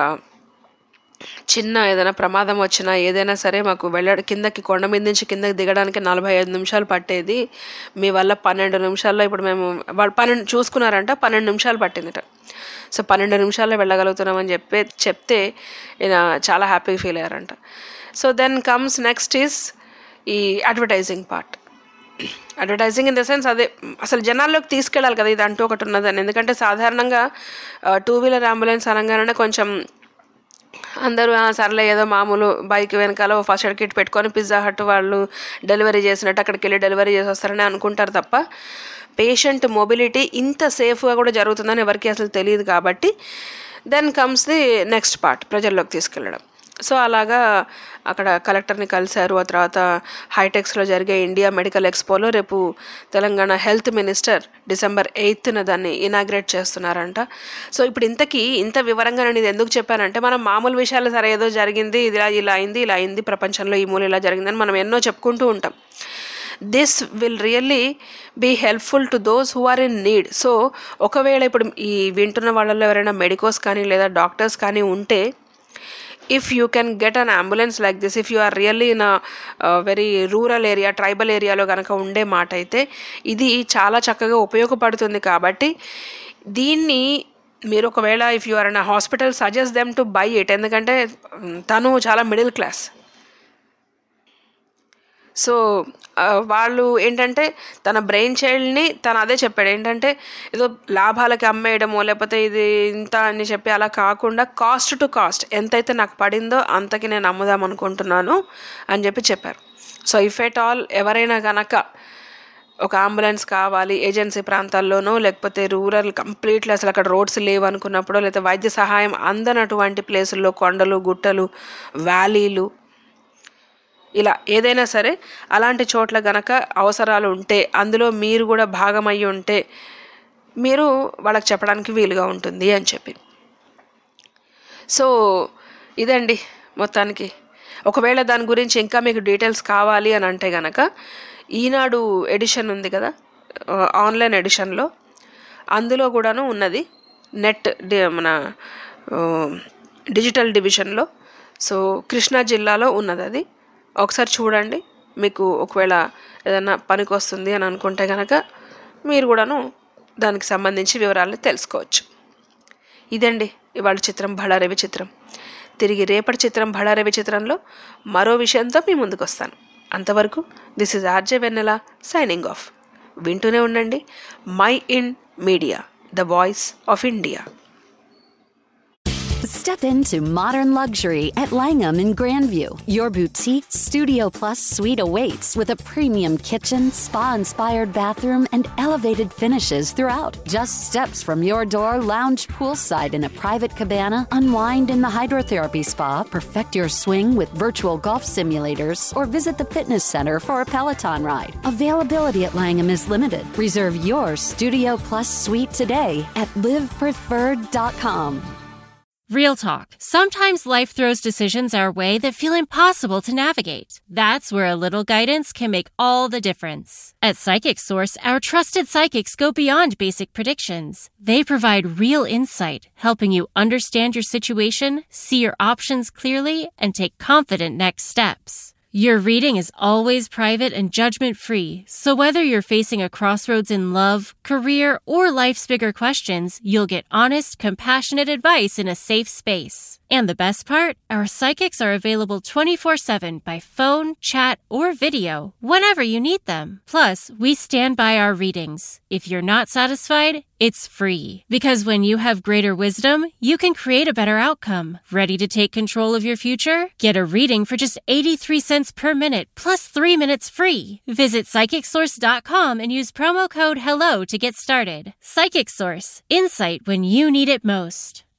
E: చిన్న ఏదైనా ప్రమాదం వచ్చినా ఏదైనా సరే మాకు వెళ్ళ కిందకి కొండ మీద నుంచి కిందకి దిగడానికి నలభై ఐదు నిమిషాలు పట్టేది మీ వల్ల పన్నెండు నిమిషాల్లో ఇప్పుడు మేము వాళ్ళు పన్నెండు చూసుకున్నారంట పన్నెండు నిమిషాలు పట్టిందిట సో పన్నెండు నిమిషాల్లో వెళ్ళగలుగుతున్నామని చెప్పి చెప్తే ఈయన చాలా హ్యాపీగా ఫీల్ అయ్యారంట so then comes next is ఈ advertising part advertising in the sense అదే అసలు జనాల్లోకి తీసుకెళ్ళాలి కదా ఇది అంటూ ఒకటి ఉన్నదని ఎందుకంటే సాధారణంగా టూ వీలర్ అంబులెన్స్ అనగానే కొంచెం అందరూ "ఆ, సర్లే ఏదో మామూలు బైక్ వెనకాల ఓ ఫస్ట్ ఎయిడ్ కిట్ పెట్టుకొని పిజ్జా హట్ వాళ్ళు డెలివరీ చేసినట్టు అక్కడికి వెళ్ళి డెలివరీ చేసి వస్తారని అనుకుంటారు తప్ప పేషెంట్ మొబిలిటీ ఇంత సేఫ్గా కూడా జరుగుతుందని ఎవరికి అసలు తెలియదు కాబట్టి then comes the next part ప్రజల్లోకి తీసుకెళ్ళడం సో అలాగా అక్కడ కలెక్టర్ని కలిశారు ఆ తర్వాత హైటెక్స్లో జరిగే ఇండియా మెడికల్ ఎక్స్పోలో రేపు తెలంగాణ హెల్త్ మినిస్టర్ డిసెంబర్ ఎయిత్న దాన్ని ఇనాగ్రేట్ చేస్తున్నారంట సో ఇప్పుడు ఇంతకీ ఇంత వివరంగా నేను ఇది ఎందుకు చెప్పానంటే మనం మామూలు విషయాలు సరే ఏదో జరిగింది ఇది ఇలా ఇలా అయింది ఇలా అయింది ప్రపంచంలో ఈ మూల ఇలా జరిగిందని మనం ఎన్నో చెప్పుకుంటూ ఉంటాం this will really be helpful to those who are in need so ఒకవేళ ఇప్పుడు ఈ వింటున్న వాళ్ళలో ఎవరైనా మెడికోస్ కానీ లేదా డాక్టర్స్ కానీ ఉంటే if you can get an ambulance like this if you are really in very rural area tribal ఏరియాలో కనుక ఉండే మాట అయితే ఇది చాలా చక్కగా ఉపయోగపడుతుంది కాబట్టి దీన్ని మీరు ఒకవేళ if you are in hospital suggest them to buy it ఎందుకంటే మ్, తను చాలా మిడిల్ క్లాస్ సో ఆ, వాళ్ళు ఏంటంటే తన బ్రెయిన్ చైల్డ్ని తను అదే చెప్పాడు ఏంటంటే ఏదో లాభాలకి అమ్మేయడమో లేకపోతే ఇది ఇంత అని చెప్పి అలా కాకుండా కాస్ట్ టు కాస్ట్ ఎంతైతే నాకు పడిందో అంతకి నేను అమ్ముదాం అనుకుంటున్నాను అని చెప్పి చెప్పారు సో ఇఫ్ ఎట్ ఆల్ ఎవరైనా కనుక ఒక అంబులెన్స్ కావాలి ఏజెన్సీ ప్రాంతాల్లోనో లేకపోతే రూరల్ కంప్లీట్లీ అసలు అక్కడ రోడ్స్ లేవు అనుకున్నప్పుడు లేకపోతే వైద్య సహాయం అందనటువంటి ప్లేసుల్లో కొండలు గుట్టలు వ్యాలీలు ఇలా ఏదైనా సరే అలాంటి చోట్ల గనక అవసరాలు ఉంటే అందులో మీరు కూడా భాగమయ్యి ఉంటే మీరు వాళ్ళకి చెప్పడానికి వీలుగా ఉంటుంది అని చెప్పి సో ఇదండి మొత్తానికి ఒకవేళ దాని గురించి ఇంకా మీకు డీటెయిల్స్ కావాలి అని అంటే గనక ఈనాడు ఎడిషన్ ఉంది కదా ఆ, ఆన్లైన్ ఎడిషన్లో అందులో కూడాను ఉన్నది నెట్ డి- మన ఆ, డిజిటల్ డివిజన్లో సో కృష్ణా జిల్లాలో ఉన్నది అది ఒకసారి చూడండి మీకు ఒకవేళ ఏదైనా పనికి వస్తుంది అని అనుకుంటే కనుక మీరు కూడాను దానికి సంబంధించి వివరాలను తెలుసుకోవచ్చు ఇదండి ఇవాళ చిత్రం బళారవి చిత్రం తిరిగి రేపటి చిత్రం బళారవి చిత్రంలో మరో విషయంతో మీ ముందుకు వస్తాను అంతవరకు this is RJ Vennela signing off వింటూనే ఉండండి my in media the voice of India
C: Step into modern luxury at Langham in Grandview. Your boutique Studio Plus suite awaits with a premium kitchen, spa inspired bathroom, and elevated finishes throughout. Just steps from your door, lounge poolside in a private cabana, unwind in the hydrotherapy spa, perfect your swing with virtual golf simulators, or visit the fitness center for a Peloton ride. Availability at Langham is limited. Reserve your Studio Plus suite today at livepreferred.com.
D: Real talk. Sometimes life throws decisions our way that feel impossible to navigate. That's where a little guidance can make all the difference. At Psychic Source, our trusted psychics go beyond basic predictions. They provide real insight, helping you understand your situation, see your options clearly, and take confident next steps. Your reading is always private and judgment free, so whether you're facing a crossroads in love, career, or life's bigger questions, you'll get honest, compassionate advice in a safe space. And the best part? Our psychics are available 24 7 by phone, chat, or video, whenever you need them. Plus, we stand by our readings. If you're not satisfied, it's free. Because when you have greater wisdom, you can create a better outcome. Ready to take control of your future? Get a reading for just 83 cents per minute, plus 3 minutes free. Visit PsychicSource.com and use promo code HELLO to get started. Psychic Source, insight when you need it most.